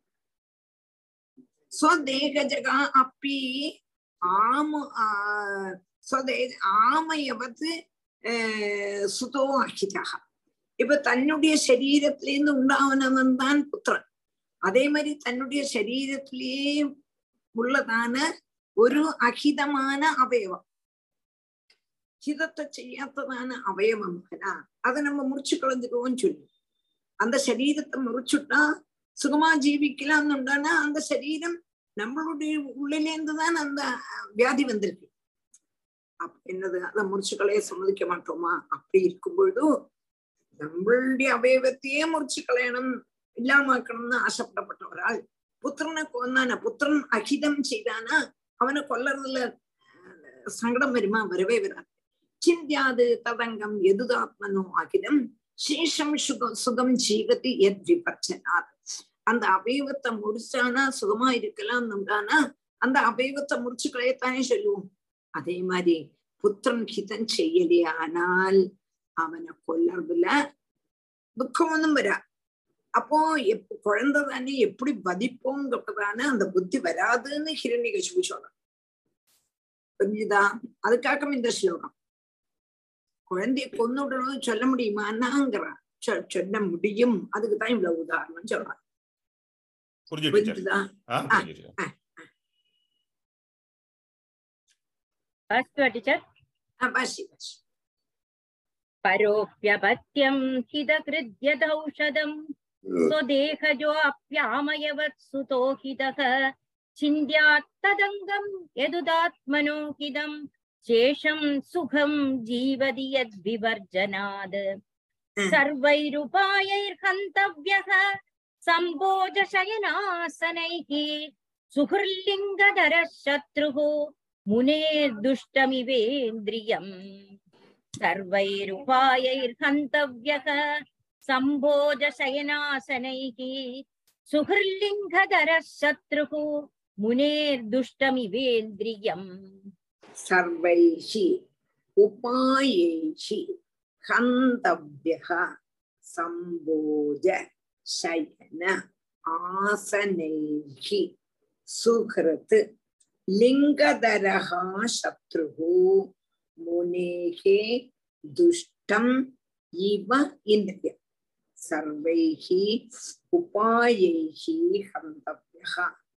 A: ஸ்வதேகஜகா அப்பி ஆம സ്വതേ ஆமையவது சுதோ அஹிதா இப்ப தன்னுடைய சரீரத்திலேருந்து உண்டாவனவன் தான் புத்திரன் அதே மாதிரி தன்னுடைய சரீரத்திலேயே உள்ளதான ஒரு அகிதமான அவயவம் ஹிதத்தை செய்யாததான அவயவம் அதை நம்ம முறிச்சு களைஞ்சுக்குவோம்னு சொல்லி அந்த சரீரத்தை முறிச்சுட்டா சுகமா ஜீவிக்கலாம்னு உண்டானா அந்த சரீரம் நம்மளுடைய உள்ளிலேருந்து தான் அந்த வியாதி வந்திருக்கு அப்ப என்னது அதை முறிச்சுக்களைய சம்மதிக்க மாட்டோமா அப்படி இருக்கும் பொழுது நம்மளுடைய அவயவத்தையே முறிச்சு களையணும் இல்லாமக்கணும்னு ஆசைப்படப்பட்டவரால் புத்திரனை கொந்தான புத்திரன் அகிதம் செய்தானா அவனை கொல்லறதுல சங்கடம் வருமா வரவே வராது சிந்தியாது ததங்கம் எதுதாத்மனோ அகிதம் சேஷம் சுகம் சுகம் ஜீவதி எத் விபர்ச்சனாத் அந்த அவயவத்தை முடிச்சானா சுகமா இருக்கலாம்னுட்டானா அந்த அவயவத்தை முடிச்சு களையத்தானே சொல்லுவோம் அதே மாதிரி புத்திரன் ஹிதம் செய்யலையானால் அவனை கொல்லறதுல துக்கம் ஒன்றும் வரா அப்போ எப்ப குழந்தை தானே எப்படி வதிப்போங்கிறதான அந்த புத்தி வராதுன்னு ஹிரண்யகசிபு சொல்றான் புரிஞ்சுதா அதுக்காக இந்த ஸ்லோகம் குழந்தைய கொன்னுடணும்னு சொல்ல முடியுமான்னாங்கிறான் சொல்ல முடியும் அதுக்கு தான் இவ்வளவு உதாரணம் சொல்றான்
B: புரிஞ்சு
A: புரிஞ்சுதா
J: अस्तु टीचर्
A: பாஷி பாஷி
J: परोऽप्यपत्यम् हितकृद्यदौषधम् स्वदेहजोऽप्यामयवत् सुतो हितः छिन्द्यात्तदङ्गम् यदुदात्मनो हिदम् शेषम् सुखम् जीवति यद्विवर्जनात् सर्वैरुपायैर्हन्तव्यः सम्भोजशयनासनैः सुहृल्लिङ्गधरः शत्रुः मुनेर्दुष्टमिवेन्द्रियम् सर्वैरुपायैर्हन्तव्यः सम्भोजशयनासनैः सुहृल्लिङ्गधरः शत्रुः मुनेर्दुष्टमिवेन्द्रियम्
A: सर्वैः उपायैः हन्तव्यः सम्भोज शयन आसनैः सुहृत् लिङ्गधरः शत्रुः मुनेः दुष्टम् इव इन्द्रियम् सर्वैः उपायैः हन्तव्यः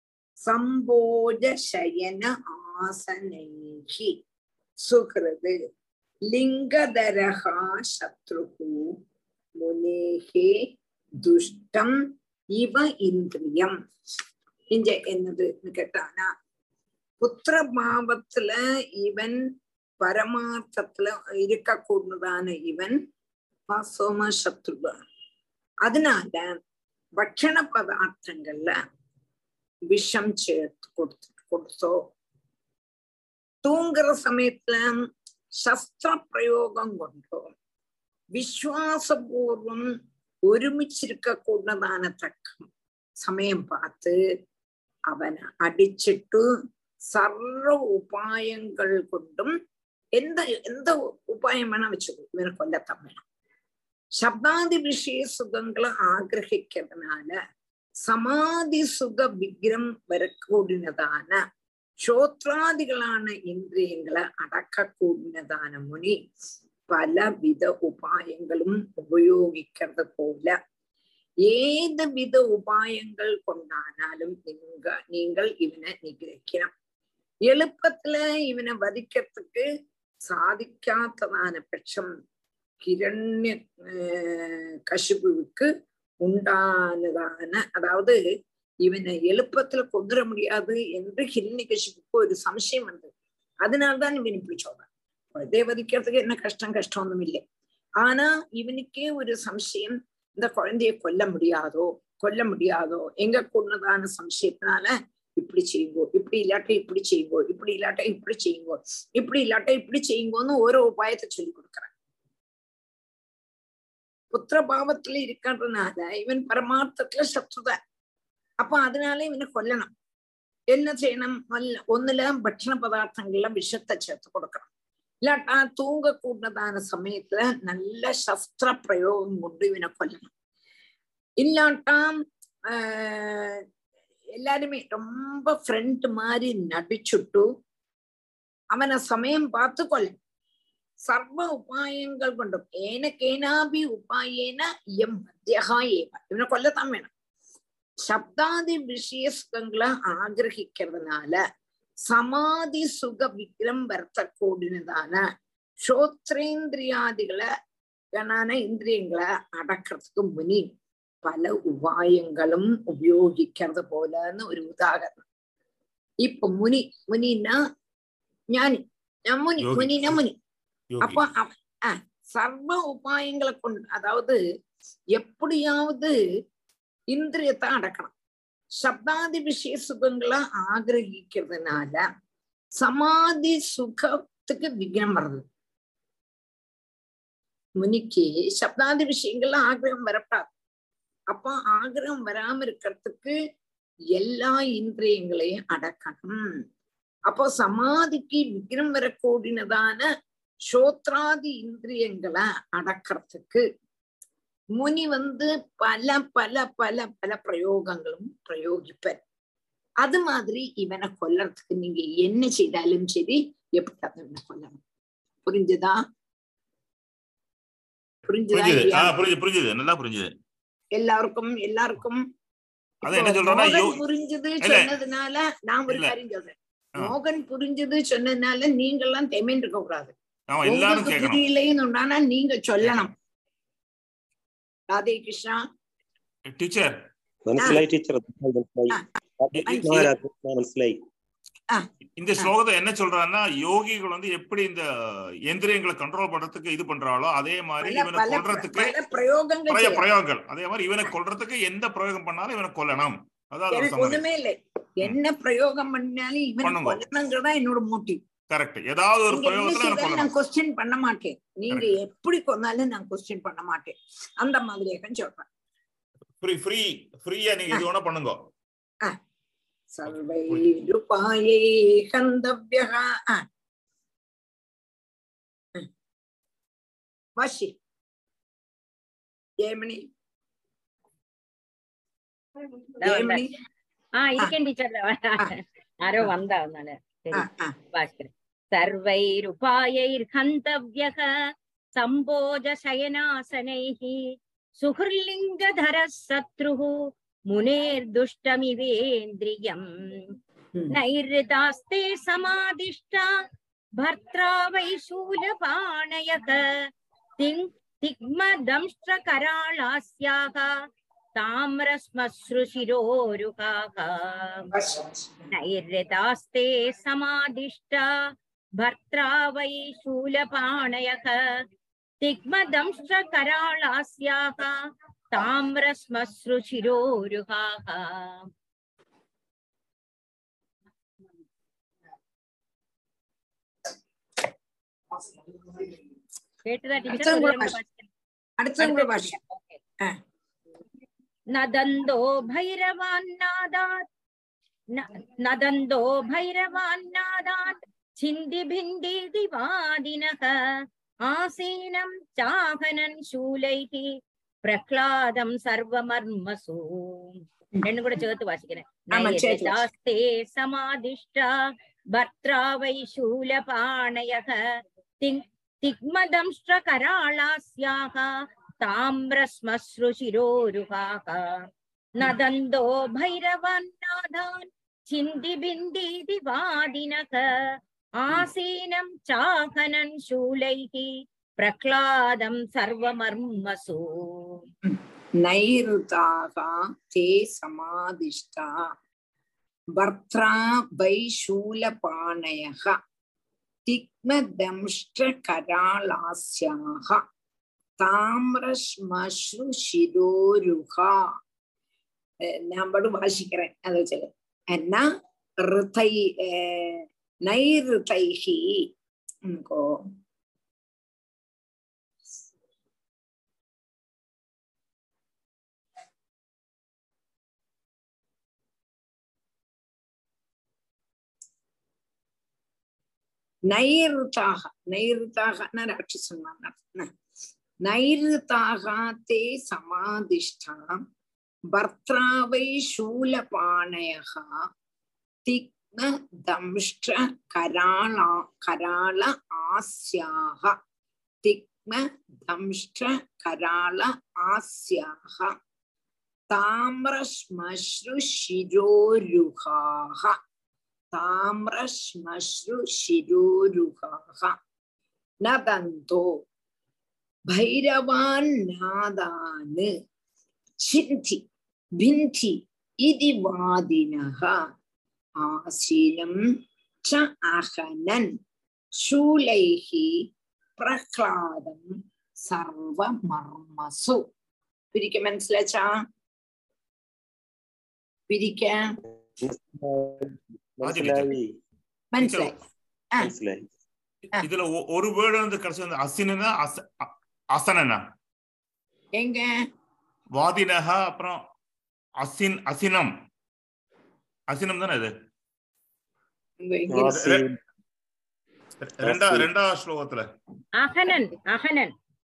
A: सम्भोजशयन आसनैः सुहृद् लिङ्गधरः शत्रुः मुनेः துஷ்டம் இவ இந்திரியம் இங்க என்னதுன்னு கேட்டானா புத்திர பாவத்துல இவன் பரமார்த்தத்துல இருக்கக்கூடியதான இவன் சோம சத்ருவா அதனால பட்சண பதார்த்தங்கள்ல விஷம் சேர்த்து கொடுத்து கொடுத்தோ தூங்குற சமயத்துல சஸ்திர பிரயோகம் கொண்டோ விஸ்வாசபூர்வம் ഒരുമിച്ചിരിക്ക കൂടதான தக்க சமயம் பார்த்து அவனை அடிச்சிட்டு சர்வ உபாயங்கள் கொண்டும் எந்த எந்த உபாயம் வேணா வச்சுக்கோ இவனை கொல்லத்தான் வேணும் சப்தாதி விஷய சுகங்களை ஆகிரகிக்கிறதுனால சமாதி சுக விக்ரம் வரக்கூடினதான ஸ்ரோத்ராதிகளான இந்திரியங்களை அடக்கக்கூடினதான முனி பலவித உபாயங்களும் உபயோகிக்கிறது போல ஏது வித உபாயங்கள் கொண்டானாலும் நீங்க நீங்கள் இவனை நிகிரகிக்கணும் எழுப்பத்துல இவனை வதிக்கிறதுக்கு சாதிக்காத்ததான பட்சம் கிரண்ய கசிபுவுக்கு உண்டானதான அதாவது இவனை எழுப்பத்துல கொண்டுர முடியாது என்று ஹிரண்ய கசிபுக்கு ஒரு சம்சயம் வந்தது அதனால்தான் இவன் இப்படி சொல்றான் குழந்தைய வதிக்கிறதுக்கு என்ன கஷ்டம் கஷ்டம் ஒண்ணும் இல்லை ஆனா இவனுக்கே ஒரு சம்சயம் இந்த குழந்தைய கொல்ல முடியாதோ கொல்ல முடியாதோ எங்க கொண்டதான சம்சயத்தினால இப்படி செய்யுங்கோ இப்படி இல்லாட்ட இப்படி செய்யுங்கோ இப்படி இல்லாட்ட இப்படி செய்யுங்கோ இப்படி இல்லாட்ட இப்படி செய்யுங்கோன்னு ஓரோ உபாயத்தை சொல்லி கொடுக்குறான் புத்திர பாவத்துல இருக்கிறதுனால இவன் பரமார்த்தத்துல சத்ருதான் அப்ப அதனால இவனை கொல்லணும் என்ன செய்யணும் ஒண்ணுல பட்சண பதார்த்தங்கள்ல விஷத்தை சேர்த்து கொடுக்கணும் இல்லாட்டா தூங்க கூடதான சமயத்துல நல்ல சஸ்திர பிரயோகம் கொண்டு இவனை கொல்லணும் இல்லாட்டா ஆஹ் எல்லாருமே ரொம்ப ஃப்ரெண்ட் மாதிரி நடிச்சுட்டு அவனை சமயம் பார்த்து கொல்லணும் சர்வ உபாயங்கள் கொண்டும் ஏனக்கேனாபி உபாயேன எம் மத்தியகா ஏவ இவனை கொல்லத்தான் வேணும் சப்தாதி விஷய சுகங்களை ஆகிரகிக்கிறதுனால சமாதி சுக விக்ரம் வர்த்தக்கூடினதான ஸ்ரோத்ரேந்திரியாதிகளை இந்திரியங்களை அடக்கிறதுக்கு முனி பல உபாயங்களும் உபயோகிக்கிறது போலன்னு ஒரு உதாரணம் இப்ப முனி முனின்னா ஞானி நான் முனி
B: யோகி.
A: முனினா முனி
B: யோகி
A: அப்ப அவ- அஹ், சர்வ உபாயங்களை கொண்டு அதாவது எப்படியாவது இந்திரியத்தை அடக்கணும் சப்தாதி விஷய சுகங்களை ஆகிரகிக்கிறதுனால சமாதி சுகத்துக்கு விக்னம் வருது முனிக்கு சப்தாதி விஷயங்கள்ல ஆகிரகம் வரப்படாது அப்ப ஆகிரகம் வராம இருக்கிறதுக்கு எல்லா இந்திரியங்களையும் அடக்கணும் அப்போ சமாதிக்கு விக்ரம் வரக்கூடினதான ஸ்ரோத்ராதி இந்திரியங்களை அடக்கிறதுக்கு முனி வந்து பல பல பல பல பிரயோகங்களும் பிரயோகிப்பர் அது மாதிரி இவனை கொல்லறதுக்கு நீங்க என்ன செய்தாலும் சரி எப்படியாவது இவனை கொல்லணும் புரிஞ்சுதா புரிஞ்சுதா
B: புரிஞ்சுது
A: இல்லையா?
B: ஆஹ் புரிஞ்சு புரிஞ்சுது நல்லா புரிஞ்சுது
A: எல்லாருக்கும் எல்லாருக்கும்
B: அதான் என்ன
A: இப்போ
B: சொல்றேன்னா
A: மோகன்
B: யோ-
A: புரிஞ்சது
B: இல்ல.
A: சொன்னதுனால நான் ஒரு
B: இல்ல.
A: காரியம் சொல்றேன்
B: ஆ.
A: மோகன் புரிஞ்சது சொன்னதுனால நீங்க எல்லாம் தெமேன் இருக்க கூடாது
B: ஆமா எல்லாரும்
A: உங்களுக்கு
B: கேட்கணும்
A: புரியலைன்னு உண்டானா நீங்க சொல்லணும் ராதே கிருஷ்ணா
B: டீச்சர்
H: മനസ്സിലായി ടീച്ചർ മനസ്സിലായി
A: മനസ്സിലായി.
H: മനസ്സിലായി
B: இந்த ஸ்லோகத்தை என்ன சொல்றான்னா யோகிகள் வந்து எப்படி இந்த எந்திரியங்களை கண்ட்ரோல் பண்றதுக்கு இது பண்றாளோ அதே மாதிரி
A: பல
B: இவனை
A: பல
B: கொல்றதுக்கு
A: பல பிரயோகங்கள்
B: பழைய
A: செய்யலாம்.
B: பிரயோகங்கள் அதே மாதிரி இவனை கொல்றதுக்கு எந்த பிரயோகம் பண்ணாலும் இவனை கொல்லணும் அதான்
A: எனக்கு
B: சம்மதி
A: ஒண்ணுமே இல்லை என்ன பிரயோகம் பண்ணாலும் இவன்
B: பண்ணுங்க.
A: கொல்லணுங்கிறதா என்னோட மோட்டிவ்
B: கரெக்ட் ஏதாவது ஒரு
A: நீங்க என்ன
B: பிரயோகத்துல இவனை
A: செய்தாலும்
B: கொல்லணும்
A: நான் கொஸ்டின் பண்ண மாட்டேன் நீங்க எப்படி கொன்னாலும் நான் கொஸ்டின் பண்ண மாட்டேன் அந்த மாதிரியாக சொல்றேன்
B: ஃப்ரீ ஃப்ரீ ஃப்ரீயா நீங்க இது வேணா பண்ணுங்க
A: सर्वैरुपायै गन्तव्यः आ. वाशि ஜெயமணி ஜெயமணி
J: ஆஹ் இருக்கேன் டீச்சர் யாரோ வந்தா அதனால சரி வாசிக்கிறேன் सर्वैरुपायैर्हन्तव्यः सम्भोजशयनासनैः सुहृल्लिङ्गधरः शत्रुः मुनेर्दुष्टमिवेन्द्रियम् नैरृतास्ते समादिष्टा भर्त्रा वै शूलपाणयः तिङ् तिग्मदंष्ट्रकराळास्याः ताम्रश्मश्रुशिरोरुकाः नैर्यतास्ते समादिष्टा भर्त्रा वै शूलपाणयः तिग्मदंष्ट्रकराळास्याः ताम्रश्मश्रुशिरोरुहाः கேட்டுதா
A: அடுத்தவங்க
J: டீச்சர்
A: பாஷை. அடுத்தவங்க பாஷை. ஆ.
J: നദന്തോ ഭൈരവാന്നാദാത് ന- നദന്തോ ഭൈരവാന്നാദാത് ഛിന്തി ഭിന്തി ദിവാദിനഃ ആസീനം ചാഹനൻ ശൂലൈഹി പ്രഹ്ലാദം സർവമർമ്മസു രണ്ടും കൂടെ ചേർത്ത് വാസിക്കണേ
A: ആമാ, ചേർത്ത് വാസിക്ക്.
J: നയതാസ്തേ സമാദിഷ്ട ഭർത്താ വൈ ശൂലപാണയഃ തിങ് തിഗ്മദംഷ്ട്രകരാളാസ്യാः താമ്രശ്മശ്രുശിരോരുഹാः നദന്തോ ഭൈരവാന്നാദാൻ ചിന്തി ബിന്ദീതി വാദിനഃ ആസീനം ചാഹനൻ ശൂലൈः പ്രഹ്ലാദം സർവമർമ്മസു
A: नैऋताः ते समादिष्टा भर्त्रा वैशूलपाणयः तिग्मदंष्ट्रकरालास्याः தாமிரஸ்மஸ்ருஷிரோருகா நான் படு வாசிக்கிறேன் அதை வச்சு என்ன ரிதை நைருதைகி உனக்கோ நைருதாக நைருதாகனா ராட்சசன்மார் நைருதாக தே சமாதிஷ்டா பர்த்ராவை சூலபாணயः திக்ன தம்ஷ்ட கராளா கராள ஆஸ்யாக திக்ம தம்ஷ்ட கராள ஆஸ்யாக தாமிரஸ்மஸ்ரு சிரோருகாக தாமிரஸ்மஸ்ரு சிரோருகாக நதந்தோ भैरवान् नादान् चिन्ति भिन्ति इति वादिनः आसीनं च अहनन् शूलैः प्रह्लादं സർവമർമ്മസു പിരിക്ക മനസ്സിലാച്ചാ പിരിക്ക
H: മനസ്സിലായി
A: മനസ്സിലായി ആ
H: മനസ്സിലായി
B: இதுல ஒ- ஒரு வேர்டு வந்து கடைசி வந்து அசினா அசனனா
A: எங்க
B: வாதினஹா அப்புறம் அசின் அசினம் அசினம் தானே இது
A: இங்க இங்க
H: ஆசீன்
B: ரெண்டா
H: அசின்.
B: ரெண்டாவது ஸ்லோகத்துல
J: അഹനൻ അഹനൻ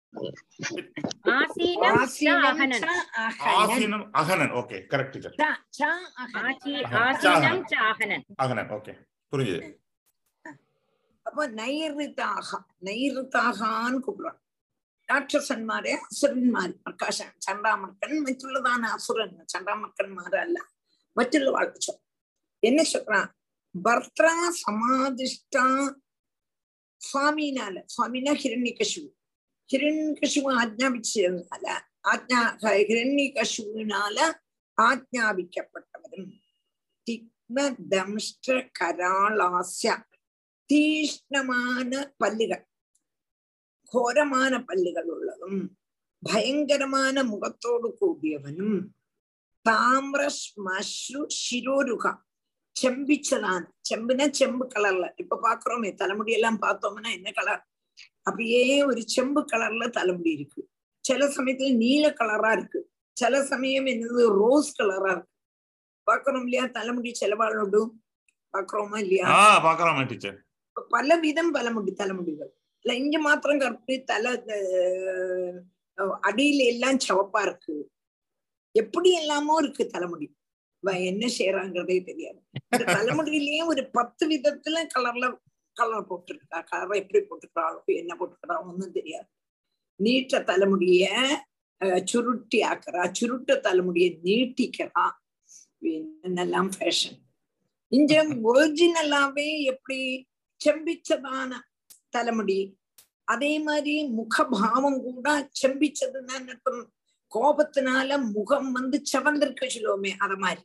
J: ആസീനം ച
A: ஆசீனம்
J: അഹനൻ
A: ச அகனன்
B: ஆசீனம் அகனன் ஓகே கரெக்ட் டீச்சர்
A: ச ச அகனன்
J: ആചി-
B: അഹനൻ.
J: ആസീനം ച അഹനൻ
B: அகனன் ஓகே புரிஞ்சுது
A: அப்போ நைருதாக நைருதாகான்னு கூப்பிடுறான் രാക്ഷസന്മാരെ അസുരന്മാർ പ്രകാശൻ ചണ്ടാമർക്കൻ മറ്റുള്ളതാണ് അസുരൻ ചണ്ടാമർക്കന്മാരല്ല മറ്റുള്ള വാഴ്ച என்ன சொல்றான் பர்த்ரா சமாதிஷ்டா சுவாமினால சுவாமினா ஹிரண்யகசிவு ஹிரண்யகசிவு ஆஜ்ஞாபிச்சதுனால ஆஜ்ஞா ஹிரண்யகசிவுனால ஆஜ்ஞாபிக்கப்பட்டவரும் திக்ம தம்ஷ்ட கராளாஸ்ய தீஷ்ணமான பல்லுகள் ഘോരமான പല്ലുകൾ ഉള്ളതും ഭയങ്കരமான മുഖത്തോട് കൂടിയവനും താമ്ര ശ്മശ്രു ശിരോരുക ചെമ്പിച്ചതാണ് ചെമ്പിന ചെമ്പ് കളர்ல இப்ப பாக்குறோமே தலைமுடி எல்லாம் பார்த்தோம்னா என்ன கலர் அப்படியே ஒரு செம்பு கலர்ல தலைமுடி இருக்கு சில சமயத்துல நீல கலரா இருக்கு சில சமயம் என்னது ரோஸ் கலரா இருக்கு பாக்குறோம் இல்லையா தலைமுடி செலவாளோடும் பாக்குறோமா இல்லையா
B: ஆ பாக்கலாமா டீச்சர்
A: பல விதம் பலமுடி தலைமுடிகள் இல்ல இங்க மாத்திரம் கருப்பு தலை அஹ், அடியில எல்லாம் சிவப்பா இருக்கு எப்படி எல்லாமோ இருக்கு தலைமுடி இவ என்ன செய்யறாங்கிறதே தெரியாது இந்த தலைமுடியிலயே ஒரு பத்து விதத்துல கலர்ல கலர் போட்டிருக்கா கலர் எப்படி போட்டுக்கிறாளோ என்ன போட்டுக்கிறா ஒண்ணும் தெரியாது நீட்ட தலைமுடிய அஹ், சுருட்டி ஆக்குறா சுருட்ட தலைமுடிய நீட்டிக்கிறா என்னெல்லாம் ஃபேஷன் இங்க ஒரிஜினலாவே எப்படி செம்பிச்சதான தலைமுடி அதே மாதிரி முகபாவம் கூட செம்பிச்சதுன்னா என்னத்தம் கோபத்தினால முகம் வந்து செவந்திருக்க சொல்லுவோமே அத மாதிரி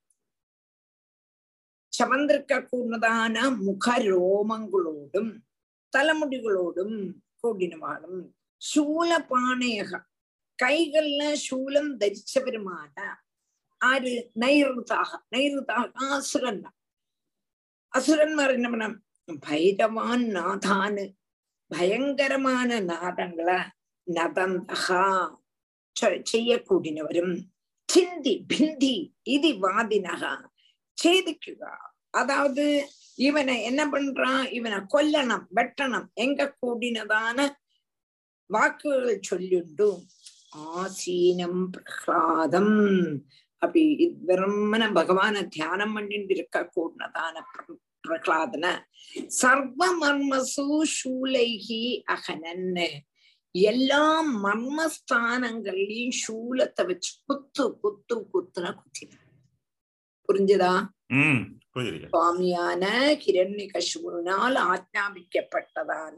A: செவந்திருக்க கூடதான முக ரோமங்களோடும் தலைமுடிகளோடும் கூடினவாளும் ശൂലപാണയക കൈകളില ശൂലം ധരിച്ചവരുമാണ് ആര് നൈറുതാഹ നൈറുതാഹ അസുരന്മാർ அசுரன்மார் என்ன பண்ண பைரவான் நாதான்னு பயங்கரமான நாதங்களை நதந்தகா செய்யக்கூடியவரும் சிந்தி பிந்தி இது வாதினக சேதிக்குக அதாவது இவனை என்ன பண்றான் இவனை கொல்லணும் வெட்டணும் எங்க கூடினதான வாக்குகள் சொல்லிண்டு ஆசீனம் பிரஹ்லாதம் அப்படி வெறுமன பகவான தியானம் பண்ணிட்டு இருக்க கூடதான பிரகலாதன சர்வ மர்மசு சூலைகி அகனன்னு எல்லா மர்மஸ்தானங்கள்லயும் சூலத்தை வச்சு குத்து குத்து குத்துன குத்தின புரிஞ்சுதா
B: ம் புரியுது
A: சுவாமியான கிரண்ய கசுவினால் ஆജ്ഞாபிக்கப்பட்டதான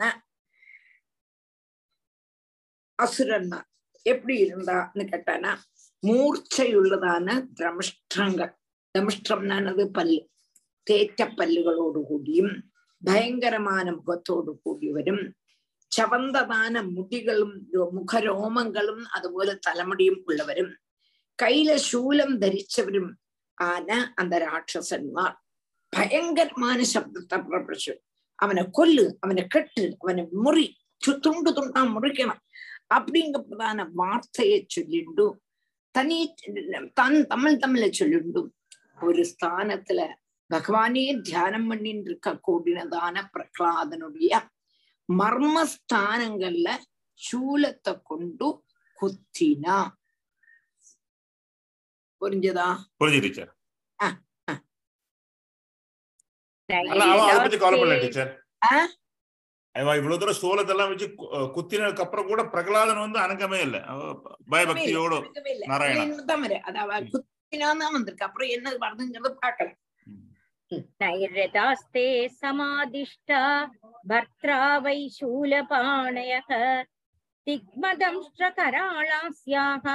A: அசுரன்மார் எப்படி இருந்தான்னு கேட்டானா மூர்ச்சையுள்ளதான திரமிஷ்டங்கள் தமிஷ்டம்னானது பல்லு തേറ്റ പല്ലുകളോട് കൂടിയും ഭയങ്കരமான മുഖത്തോടു കൂടിയവരും ചവന്തദാന മുടികളും മുഖരോമങ്ങളും അതുപോലെ തലമുടിയും ഉള്ളവരും കയ്യില ശൂലം ധരിച്ചവരും ആന അന്ത രാക്ഷസന്മാർ ഭയങ്കരமான ശബ്ദത്തെ പുറപ്പെടുച്ചു அவனை கொல்லு அவனை கெட்டு அவனை முறி துண்டு துண்டா முறிக்கணும் அப்படிங்கிறதான வார்த்தையை சொல்லிண்டு தனி தான் தமிழ் தமிழ சொல்லிண்டு ஒரு ஸ்தானத்துல பகவானே தியானம் பண்ணிட்டு இருக்க கூடினதான பிரகலாதனுடைய மர்மஸ்தானங்கள்ல சூலத்தை கொண்டு குத்தினா புரிஞ்சதா
B: புரிஞ்சு டீச்சர் ஆனா அவன் அதை பத்தி கவலை பண்ணல டீச்சர் அவன் இவ்வளவு தூரம் சோளத்தெல்லாம் வச்சு குத்தினதுக்கு அப்புறம் கூட பிரகலாதன் வந்து அணங்கமே இல்ல பயபக்தியோட நாராயணன்
A: அதாவது குத்தினாதான் வந்திருக்கு அப்புறம் என்ன வருதுங்கிறத பாக்கலாம்
J: नैरतास्ते समादिष्टा भर्त्रा वै शूलपाणयः दिग्मदंष्ट्रकराळास्याः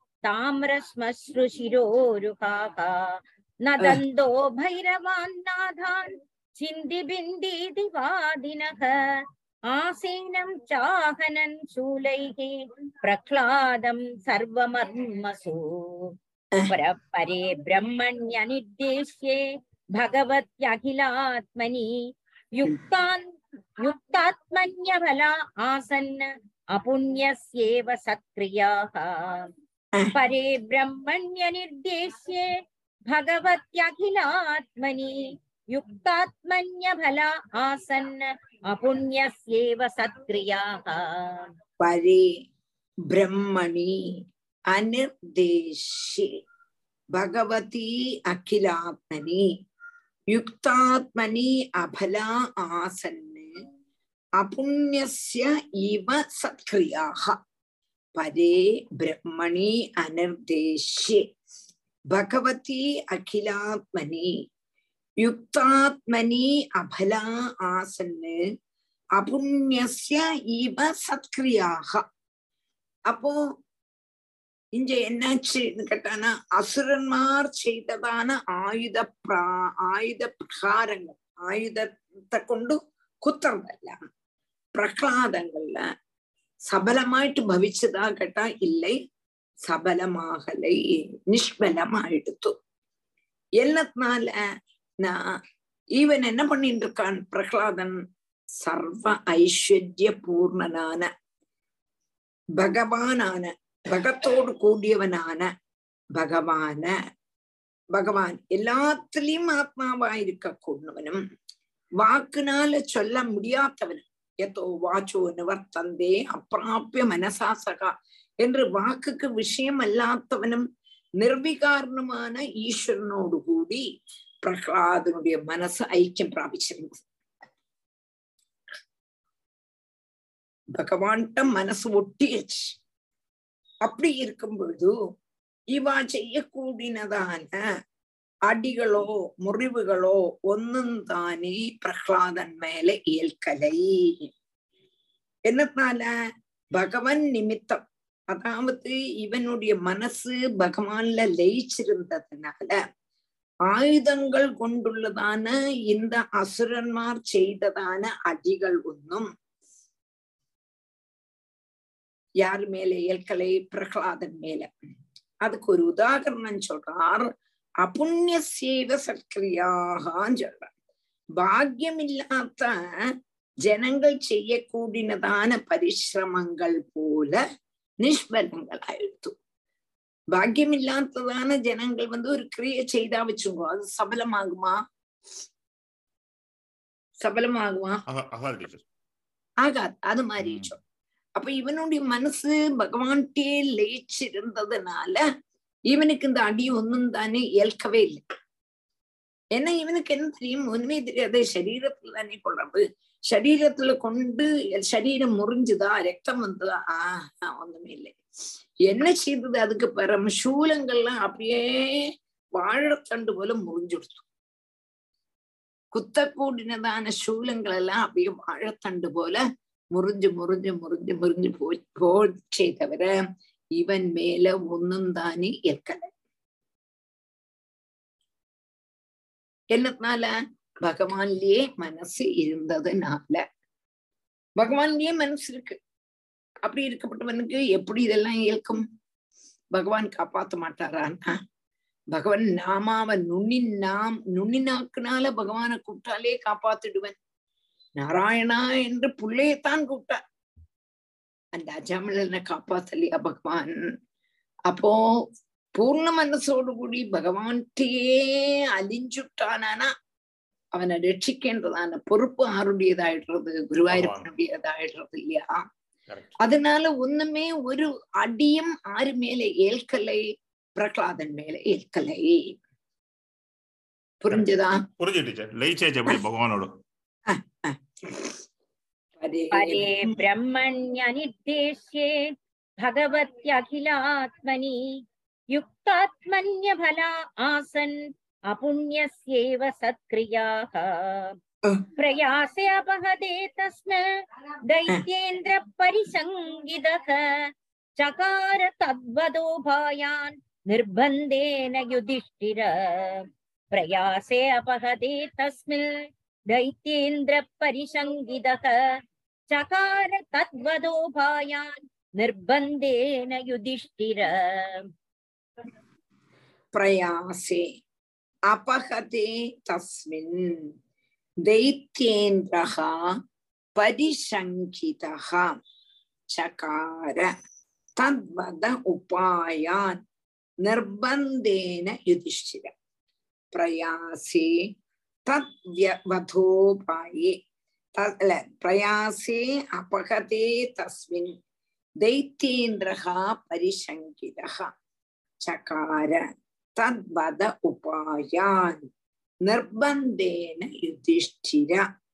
J: ताम्रश्मश्रुशिरोरुहाः न दन्दो भैरवान्नाथान् चिन्दिबिन्दीति वादिनः आसीनं चाहनन् शूलैः प्रह्लादं सर्वमर्मसु परे ब्रह्मण्यनिर्देश्ये भगवत्यखिलात्मनि युक्तान् युक्तात्मन्यफला आसन् अपुण्यस्येव सत्क्रियाः परे ब्रह्मण्यनिर्देश्ये भगवत्यखिलात्मनि युक्तात्मन्यफला आसन् अपुण्यस्येव सत्क्रियाः
A: परे ब्रह्मणि अनिर्देश्ये भगवती अखिलात्मनि युक्तात्मनि अफला आसन् अपुण्यस्य इव सत्क्रियाः परे ब्रह्मणि अनिर्देश्ये भगवती अखिलात्मनि युक्तात्मनि अफला आसन् अपुण्यस्य इव सत्क्रियाः அப்போ இங்க என்னாச்சுன்னு கேட்டானா அசுரன்மார் செய்ததான ஆயுத பிரா ஆயுத பிரகாரங்கள் ஆயுதத்தை கொண்டு குத்துறதല്ല பிரகலாதங்கள்ல சபலமாயிட்டு பவிச்சதா கேட்டா இல்லை சபலமாகலை நிஷ்பலமாயிடுத்து எல்லாத்தினால நான் இவன் என்ன பண்ணிட்டு இருக்கான் பிரகலாதன் சர்வ ஐஸ்வர்ய பூர்ணனான பகவானான பகத்தோடு கூடியவனான பகவான பகவான் எல்லாத்திலையும் ஆத்மாவா இருக்க கூடவனும் வாக்குனால சொல்ல முடியாதவனும் எத்தோ வாச்சோ நிவர்த்தந்தே அப்பிராப்பிய மனசாசகா என்று வாக்குக்கு விஷயம் அல்லாதவனும் நிர்விகாரணமான ஈஸ்வரனோடு கூடி பிரகலாதனுடைய மனசு ஐக்கியம் பிராபிச்சிருந்தது பகவான்கிட்ட மனசு ஒட்டியச்சு அப்படி இருக்கும் பொழுது இவா செய்யக்கூடினதான அடிகளோ முறிவுகளோ ஒன்னும் தானே பிரகலாதன் மேல ஏற்கலை என்னத்தால பகவன் நிமித்தம் அதாவது இவனுடைய மனசு பகவான்ல லயிச்சிருந்ததுனால ஆயுதங்கள் கொண்டுள்ளதான இந்த அசுரன்மார் செய்ததான அடிகள் ஒன்றும் யார் மேல ஏற்கலை பிரகலாதன் மேல அதுக்கு ஒரு உதாகரணம் சொல்றார் அபுண்ணிய சேவ சத்கிரியாகான்னு சொல்றார் பாக்கியம் இல்லாத ஜனங்கள் செய்யக்கூடியதான பரிசிரமங்கள் போல நிஷ்பலங்கள் ஆயிடுத்து பாக்கியம் இல்லாததான ஜனங்கள் வந்து ஒரு கிரியை செய்தா வச்சுக்கோ அது சபலமாகுமா சபலமாகுமா
B: ஆகா- ஆகாது டீச்சர்
A: ஆகாது அது மாதிரி
B: ம்.
A: சொல் அப்ப இவனுடைய மனசு பகவான்கிட்டே லயிச்சிருந்ததுனால இவனுக்கு இந்த அடி ஒன்னும் தானே ஏற்கவே இல்லை ஏன்னா இவனுக்கு என்ன தெரியும் ஒண்ணுமே தெரியாது சரீரத்துல தானே கொள்றது சரீரத்துல கொண்டு சரீரம் முறிஞ்சுதா ரத்தம் வந்ததா ஆஹ் ஆஹ், ஒண்ணுமே இல்லை என்ன செய்தது அதுக்கு பிறம் சூலங்கள்லாம் அப்படியே வாழைத்தண்டு போல முறிஞ்சுடுத்து குத்தக்கூடினதான சூலங்கள் எல்லாம் அப்படியே வாழைத்தண்டு போல முறிஞ்சு முறிஞ்சு முறிஞ்சு முறிஞ்சு போய் போச்சே தவிர இவன் மேல ஒன்னும் தானே ஏற்கல என்னத்தினால பகவான்லயே மனசு இருந்ததுனால பகவான்லயே மனசு இருக்கு அப்படி இருக்கப்பட்டவனுக்கு எப்படி இதெல்லாம் ஏற்கும் பகவான் காப்பாத்த மாட்டாரான்னா பகவான் நாமாவ நுண்ணி நாம் நுண்ணி நாக்குனால பகவானை கூப்பிட்டாலே காப்பாத்திடுவன் நாராயணா என்று புள்ளையத்தான் கூப்பிட்டார் அந்த அஜாமலனை காப்பாத்தலையா பகவான் அப்போ பூர்ண மனசோடு கூடி பகவான்கிட்டயே அலிஞ்சுட்டானா அவனை ரட்சிக்கின்றதான பொறுப்பு ஆருடையதாயிடுறது குருவாயூரப்பனுடையதாயிடுறது இல்லையா
B: கரெக்ட்
A: அதனால ஒண்ணுமே ஒரு அடியும் ஆறு மேல ஏற்கலை பிரகலாதன் மேல ஏற்கலை புரிஞ்சுதா
B: புரிஞ்சு டீச்சர் லயிச்சாச்சு அப்படி பகவானோட
A: பரே
J: परे ब्रह्मण्यनिर्देश्ये भगवत्यखिलात्मनि युक्तात्मन्यफला आसन् अपुण्यस्येव सत्क्रियाः प्रयासे अपहते तस्म दैत्येन्द्रपरिसङ्गितः चकार तद्वदोभायान् निर्बन्धेन युधिष्ठिर प्रयासे अपहते तस्मिन् दैत्येन्द्रपरिसङ्गितः चकार तद्वदोभायान् निर्बन्धेन युधिष्ठिर
A: प्रयासे अपहते तस्मिन् दैत्येन्द्रः परिशङ्कितः चकार तद्वद उपायान् निर्बन्धेन युधिष्ठिर प्रयासे तद्वधोपाये तत् अल, प्रयासे अपहते तस्मिन् दैत्येन्द्रः परिशङ्कितः चकार तद्वद उपायान् நிர்பந்தேன யுதிஷ்டிர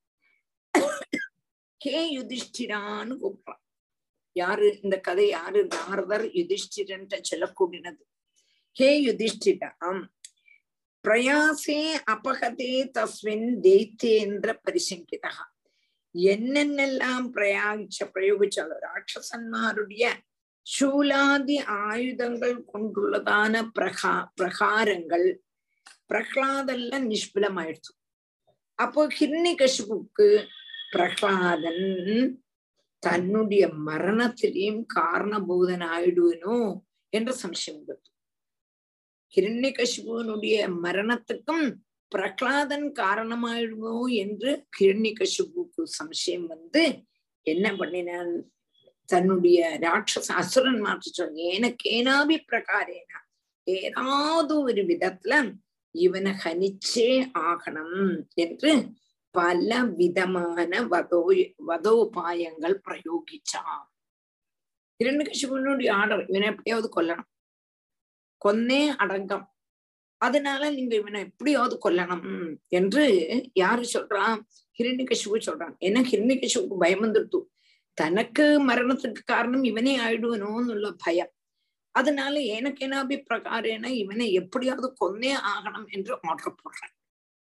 A: ஹே யுதிஷ்டிரான்னு கூப்பிடுறான் யாரு இந்த கதை யாரு நாரதர் யுதிஷ்டிரன்ட்ட சொல்லக்கூடியது ஹே யுதிஷ்டிரம் பிரயாசே அபகதே தஸ்மின் தைத்தேந்திர பரிசங்கிதா என்னென்னெல்லாம் பிரயாகிச்ச பிரயோகிச்சாலோ ராட்சசன்மாருடைய சூலாதி ஆயுதங்கள் கொண்டுள்ளதான பிரகா பிரகாரங்கள் பிரகலாதெல்லாம் நிஷ்பலமாயிடுச்சு அப்போ ஹிரண்யகசிபுக்கு பிரகலாதன் தன்னுடைய மரணத்திலையும் காரணபூதன் ஆயிடுவனோ என்ற சம்சயம் வந்தது ஹிரண்யகசிபுவனுடைய மரணத்துக்கும் பிரகலாதன் காரணமாயிடுமோ என்று ஹிரண்யகசிபுக்கு சம்சயம் வந்து என்ன பண்ணினான் தன்னுடைய ராட்சச அசுரன் மாற்றி சொன்ன ஏனக்கேனாபி பிரகாரேனா ஏதாவது ஒரு விதத்துல இவனை ஹனிச்சே ஆகணும் என்று பல விதமான வதோ வதோபாயங்கள் பிரயோகிச்சான் இரண்டு ஆர்டர் இவனை எப்படியாவது கொல்லணும் கொன்னே அடங்கம் அதனால நீங்க இவனை எப்படியாவது கொல்லணும் என்று யாரு சொல்றான் ஹிரண்யகசிபு சொல்றான் ஏன்னா ஹிரண்யகசிபுக்கு பயம் வந்துடுத்து தனக்கு மரணத்துக்கு காரணம் இவனே ஆயிடுவனோன்னுள்ள பயம் அதனால எனக்கு என்ன அபிப்பிரகாரேன இவனை எப்படியாவது கொன்னே ஆகணும் என்று ஆர்டர் போடுறேன்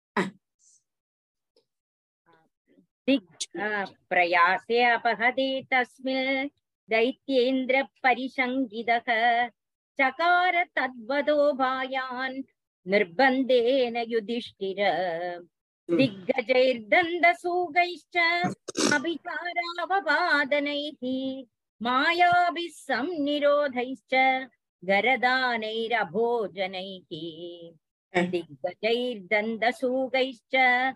J: प्रयासे अपहते तस्मिन् दैत्येन्द्रपरिशङ्गितः चकार तद्वदोभायान् निर्बन्धेन युधिष्ठिर दिग्गजैर्दन्दसूगैश्च अभिचारावपादनैः मायाभिः संनिरोधैश्च गरदानैरभोजनैः दिग्गजैर्दन्दसूगैश्च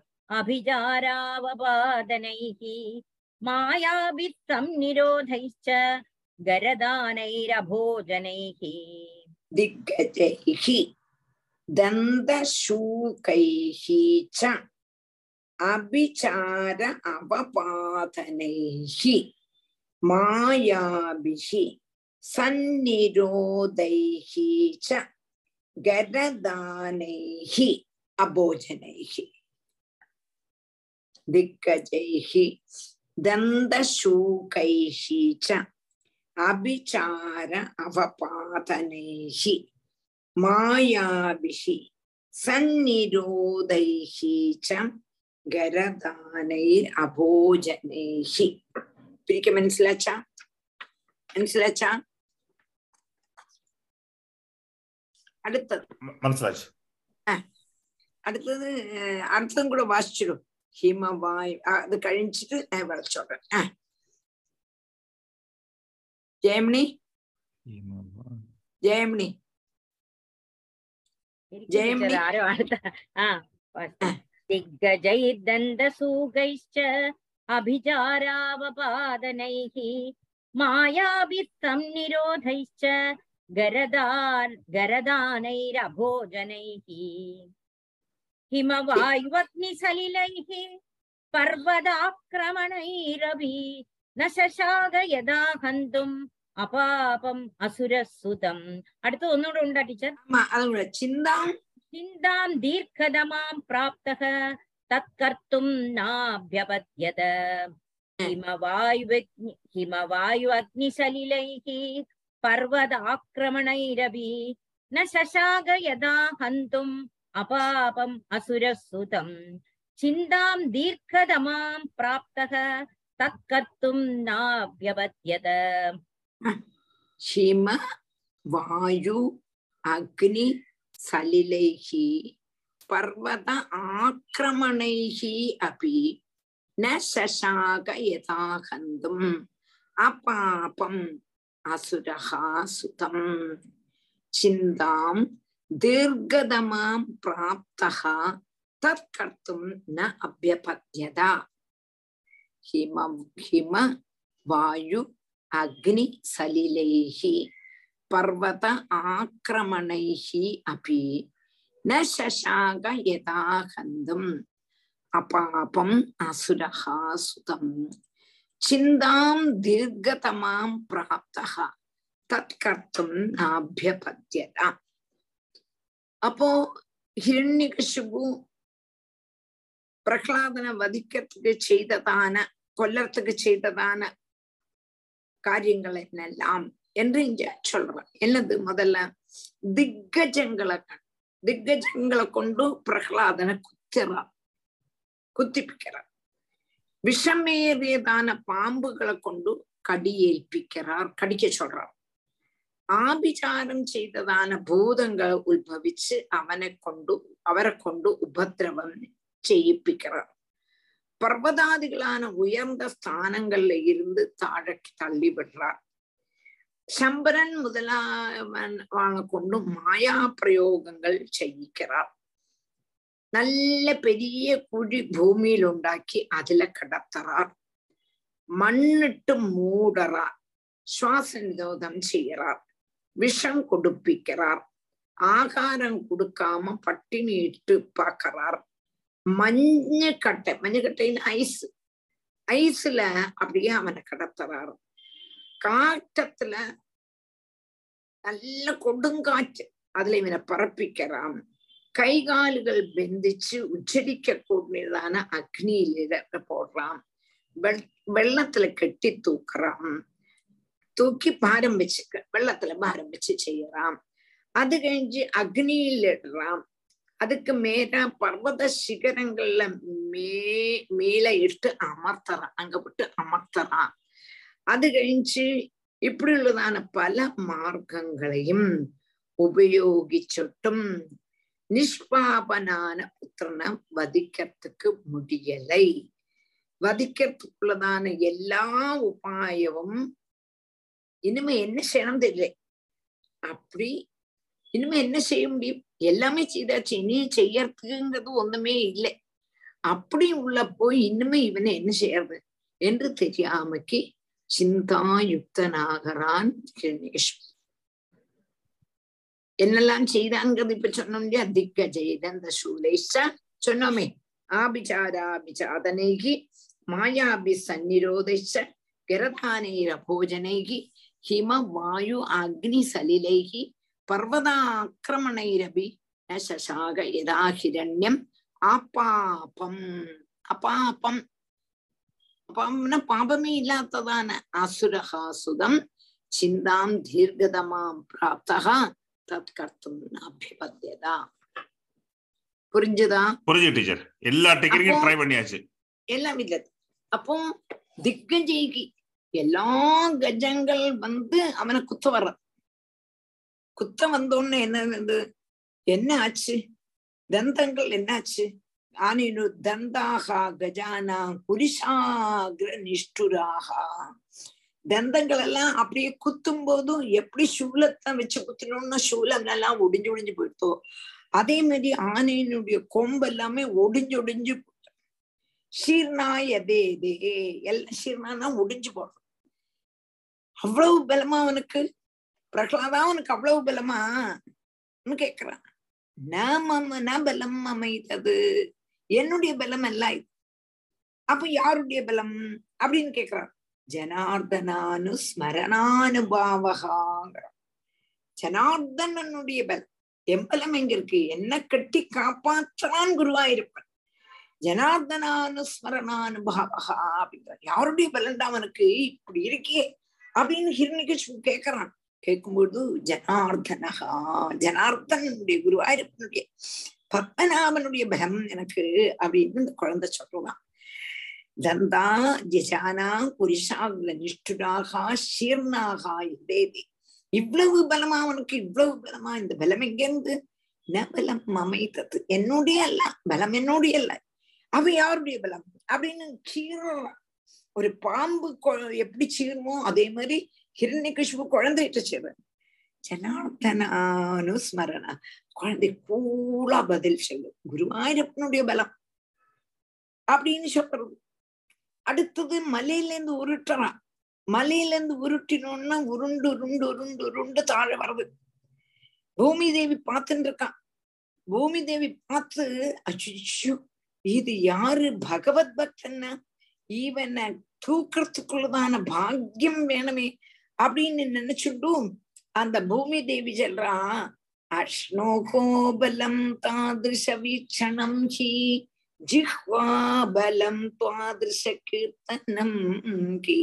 J: अभिचारावपादनैः मायाभिः संनिरोधैश्च गरदानैरभोजनैः
A: दिग्गजैः दन्तशूकैः च अभिचार अवपातनैः मायाभिः सन्निरोधैः च गरदानैः अभोजनैः दिग्गजैः दन्तशूकैः च अभिचार अवपातनैः मायाभिः सन्निरोधैः च ഗരദാനൈർ അഭോജനൈഹി പിരിക്ക് മനസ്സിലാച്ചാ മനസ്സിലാച്ചാ അടുത്തത്
B: മനസ്സിലാച്ചു
A: അടുത്തത് അർത്ഥം കൂടെ വായിച്ചിടും ഹിമവായു അത് കഴിച്ചിട്ട് ഞാൻ വരച്ചോട്ടെ ആ ജയമണി ജയമണി ജയമണി
J: ആരോ അടുത്ത ആ दिग्गजैर्दन्तसूगैश्च अभिचारावपादनैः मायाभिः संनिरोधैश्च गरदान् गरदानैरभोजनैः हिमवायुवग्निसलिलैः पर्वताक्रमणैरपि न शशाग यदा हन्तुम् அபாபம் அசுரசுதம் அடுத்து ஒன்னோட உண்டா டீச்சர்
A: அதோட சிந்தாம்
J: चिन्ताम् दीर्घदमाम् प्राप्तः तत्कर्तुम् नाभ्यपद्यत हिमवायुवग्नि हिमवायु अग्निसलिलैः पर्वताक्रमणैरपि न शशाग यदा हन्तुम् अपापम् असुरसुतम् चिन्ताम् दीर्घदमाम् प्राप्तः तत्कर्तुम् नाभ्यपद्यत
A: हिम वायु अग्नि सलिलैः पर्वत आक्रमणैः अपि न शशाक यथा हन्तुम् अपापम् असुरः सुतम् चिन्तां दीर्घतमां प्राप्तः तत्कर्तुं न अभ्यपद्यत हिम हिम वायु अग्नि सलिलैः पर्वत आक्रमणैः अपि न शशाक यथा हन्तुम् अपापम् असुरः सुतम् चिन्तां दीर्घतमां प्राप्तः तत्कर्तुं नाभ्यपद्यत அப்போ ஹிரண்யகசிபு பிரகலாதனை வதிக்கிறதுக்கு செய்ததான கொல்லறதுக்கு செய்ததான காரியங்கள் என்னெல்லாம் என்று இங்க சொல்றான் என்னது முதல்ல திக்கஜங்களை திக்கஜங்களை கொண்டு பிரகலாதனை குத்திறான் குத்திப்பிக்கிறார் விஷமேறியதான பாம்புகளை கொண்டு கடியேൽപ്പിக்கிறார் கடிக்க சொல்றார் ஆபிச்சாரம் செய்ததான பூதங்களை உത്ഭവിച്ച് அவனை கொண்டு அவரை கொண்டு உபத்திரவம் செய்யிப்பிக்கிறார் பர்வதாதிகளான உயர்ந்த ஸ்தானங்கள்ல இருந்து தாழ தள்ளி விடுறார் சம்பரன் முதலாவன கொண்டு மாயா பிரயோகங்கள் ചെയ്യിக்கிறார் நல்ல பெரிய குழி பூமியில் உண்டாக்கி அதுல கடத்துறார் மண்ணிட்டு மூடறார் சுவாச நிரோதம் செய்யறார் விஷம் கொடுப்பிக்கிறார் ஆகாரம் கொடுக்காம பட்டினி இட்டு பாக்குறார் மஞ்சக்கட்டை மஞ்சக்கட்டைன்னு ஐஸ் ஐஸ்ல அப்படியே அவனை கடத்துறாரு காட்டத்துல நல்ல கொடுங்காற்று அதுல இவனை பரப்பிக்கிறான் கை கால்கள் பெந்திச்சு உச்சரிக்க கூடியதான அக்னியில போடுறான் வெள் வெள்ளத்துல கெட்டி தூக்குறான் தூக்கி பாரம் வச்சுக்க வெள்ளத்துல பாரம் வச்சு செய்யறான் அது கழிஞ்சு அக்னியில் இடுறான் அதுக்கு மேல பர்வத சிகரங்கள்ல மே மேல இட்டு அமர்த்தறான் அங்க விட்டு அமர்த்தறான் அது கழிஞ்சு இப்படி உள்ளதான பல மார்க்கங்களையும் உபயோகிச்சுட்டும் நிஷ்பாபனான புத்திரனை வதிக்கிறதுக்கு முடியலை வதிக்கிறதுக்குள்ளதான எல்லா உபாயமும் இனிமே என்ன செய்யணும் தெரியல அப்படி இனிமே என்ன செய்ய முடியும் எல்லாமே செய்தாச்சு இனியும் செய்யறதுக்குங்கிறது ஒண்ணுமே இல்லை அப்படி உள்ள போய் இன்னுமே இவனை என்ன செய்யறது என்று தெரியாமக்கு சிந்தாயுக்தனாகிறான் கிருணேஷ் என்னெல்லாம் செய்தாங்கிறது இப்ப சொன்னோம் இல்லையா திக்கஜெயதந்த சூலேஷ சொன்னோமே ஆபிச்சாராபிச்சாதனைகி மாயாபி சந்நிரோதைச்ச கிரதானைர போஜனைகி ஹிம வாயு அக்னி சலிலைகி பர்வதாக்கிரமணைரபி ந சசாக யதா ஹிரண்யம் ஆப்பாபம் அபாபம் அப்பாம்னா பாபமே இல்லாததான அசுரஹா சுதம் சிந்தாம் தீர்க்கதமாம் பிராப்தகா தத் கர்த்தும் அபிபத்தியதா புரிஞ்சுதா
B: புரிஞ்சு டீச்சர் எல்லா டெக்னிக்கும்
A: அப்போ-
B: ட்ரை பண்ணியாச்சு
A: எல்லாம் இல்ல அப்போ திக்கஜெய்கி எல்லா கஜங்கள் வந்து அவனை குத்த வர்ற குத்த வந்தோன்னு என்ன என்ன ஆச்சு தந்தங்கள் என்னாச்சு ஆனினு தந்தாகா கஜானா குரிசாகிர நிஷ்டுராகா தந்தங்கள் எல்லாம் அப்படியே குத்தும் போதும் எப்படி சூலத்தை வச்சு குத்தினோம்னா சூலம் எல்லாம் ஒடிஞ்சு ஒடிஞ்சு போயிட்டோ அதே மாதிரி ஆனையினுடைய கொம்பு எல்லாமே ஒடிஞ்சு ஒடிஞ்சு ஷீர்னாய தே தே எல்லாம் ஷீர்னானா ஒடிஞ்சு போடும் அவ்வளவு பலமா அவனுக்கு பிரகலாதா அவனுக்கு அவ்வளவு பலமா கேக்குறான் நாம நான் பலம் அமைத்தது என்னுடைய பலம் அல்ல இது அப்ப யாருடைய பலம் அப்படின்னு கேக்குறான் ஜனார்தனானு ஸ்மரணானுபாவகாங்கிறான் ஜனார்தனனுடைய பலம் என் பலம் எங்க இருக்கு என்ன கட்டி காப்பாற்றான் குருவாயிருப்பன் ஜனார்தனானுஸ்மரணானுபாவகா அப்படிங்கிற யாருடைய பலன்டா அவனுக்கு இப்படி இருக்கே அப்படின்னு ஹிரணிகேஷ் கேக்குறான் கேட்கும்போது ஜனார்தனகா ஜனார்தனுடைய குருவாயிருப்பனுடைய பத்மநாபனுடைய பலம் எனக்கு அப்படின்னு இந்த குழந்தை சொல்றான் தந்தா ஜிஜானா புரிஷாகுல நிஷ்டுராகா ஷீர்ணாகா இதேதி இவ்வளவு பலமா அவனுக்கு இவ்வளவு பலமா இந்த பலம் எங்கிருந்து ந பலம் அமைத்தது என்னுடைய அல்ல பலம் என்னுடைய அல்ல அவ யாருடைய பலம் அப்படின்னு சீர்றான் ஒரு பாம்பு கொ- எப்படி சீருமோ அதே மாதிரி ஹிரண்யகிஷ்பு குழந்தைகிட்ட செய்வேன் ஜனார்த்தனானு ஸ்மரணா குழந்தை கூலா பதில் சொல்லும் குருவாயூரப்பனுடைய பலம் அப்படின்னு சொல்றது அடுத்தது மலையில இருந்து உருட்டுறான் மலையில இருந்து உருட்டினோன்னா உருண்டு உருண்டு உருண்டு உருண்டு தாழ வருது பூமி தேவி பார்த்துட்டு இருக்கான் பூமி தேவி பார்த்து அச்சோ இது யாரு பகவத் பக்தன்னா இவனை தூக்கறதுக்குள்ளதான பாக்கியம் வேணுமே அப்படின்னு நினைச்சுட்டும் அந்த பூமி தேவி சொல்றா அஷ்ணோகோபலம் தாதிருஷ வீக்ஷணம் ஹி ஜிஹ்வாபலம் துவாதிருஷ கீர்த்தனம் கி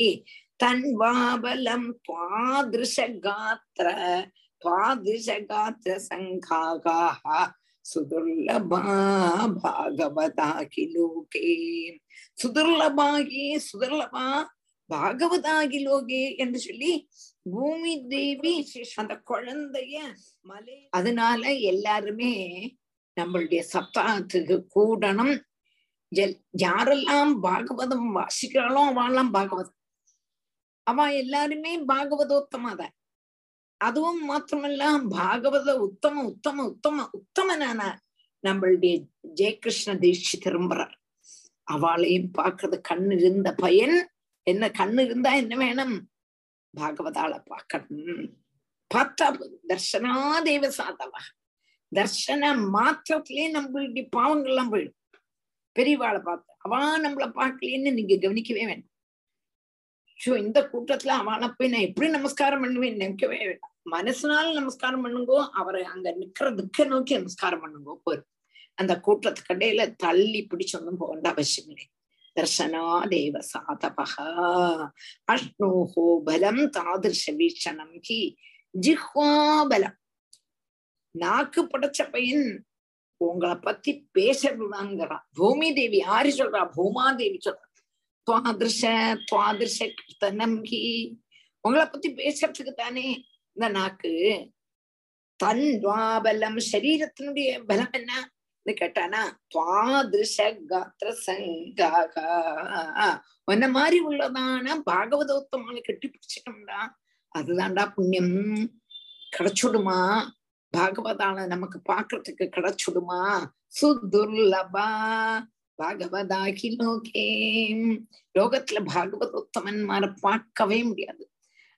A: தன்வாபலம் துவாதிருஷ காத்திர துவாதிருஷ காத்திர சங்காகாः சுதுர்லபா பாகவதாகி லோகே சுதுர்லபாகி சுதுர்லபா பாகவதாகி லோகே என்று சொல்லி பூமி தேவி அந்த குழந்தைய மலை அதனால எல்லாருமே நம்மளுடைய சப்தாகத்துக்கு கூடணும் எல்- யாரெல்லாம் பாகவதம் வாசிக்கிறாளோ அவெல்லாம் பாகவதம் அவ எல்லாருமே பாகவதோத்தமா தான் அதுவும் மாத்திரமல்ல பாகவத உத்தம உத்தம உத்தம உத்தமனான நம்மளுடைய ஜெயகிருஷ்ண தீட்சி திரும்புறார் அவளையும் பார்க்கறது கண்ணு இருந்த பயன் என்ன கண்ணு இருந்தா என்ன வேணும் பாகவதாளை பார்க்கணும் பார்த்தா போதும். தர்சனா தேவ சாதவா தர்சன மாத்திரத்திலே நம்மளுடைய பாவங்கள்லாம் போயிடும் பெரியவாளை பார்த்து அவா நம்மள பார்க்கலைன்னு நீங்க கவனிக்கவே வேண்டாம் ஷோ இந்த கூட்டத்துல அவளை போய் நான் எப்படி நமஸ்காரம் பண்ணுவேன் நினைக்கவே வேண்டாம் மனசுனால நமஸ்காரம் பண்ணுங்கோ அவரை அங்க நிக்கிற துக்க நோக்கி நமஸ்காரம் பண்ணுங்கோ போரும் அந்த கூட்டத்துக்கு இடையில தள்ளி பிடிச்சொன்னும் போகண்ட அவசியம் இல்லை தர்சனா தேவ சாதபகா அஷ்ணோஹோ பலம் தாதிருஷ வீஷணம் ஹி ஜிஹ்வா பலம் நாக்கு படைச்ச பையன் உங்களை பத்தி பேசக்கூடாங்கிறான் பூமி தேவி யாரு சொல்றா பூமாதேவி சொல்றா துவாதிருஷ துவாதிருஷ கீர்த்தனம் ஹி உங்களை பத்தி பேசுறதுக்கு தானே இந்த நாக்கு தன் துவாபலம் சரீரத்தினுடைய பலம் என்ன கேட்டானா துவாதிருஷ காத்திர சங்காகா உன்ன மாதிரி உள்ளதான பாகவதோத்தமான கட்டி பிடிச்சிட்டோம்டா அதுதான்டா புண்ணியம் கிடைச்சுடுமா பாகவதான நமக்கு பாக்குறதுக்கு கிடைச்சுடுமா சுதுர்லபா பாகவதாகி லோகே லோகத்துல பாகவதோத்தமன்மார பார்க்கவே முடியாது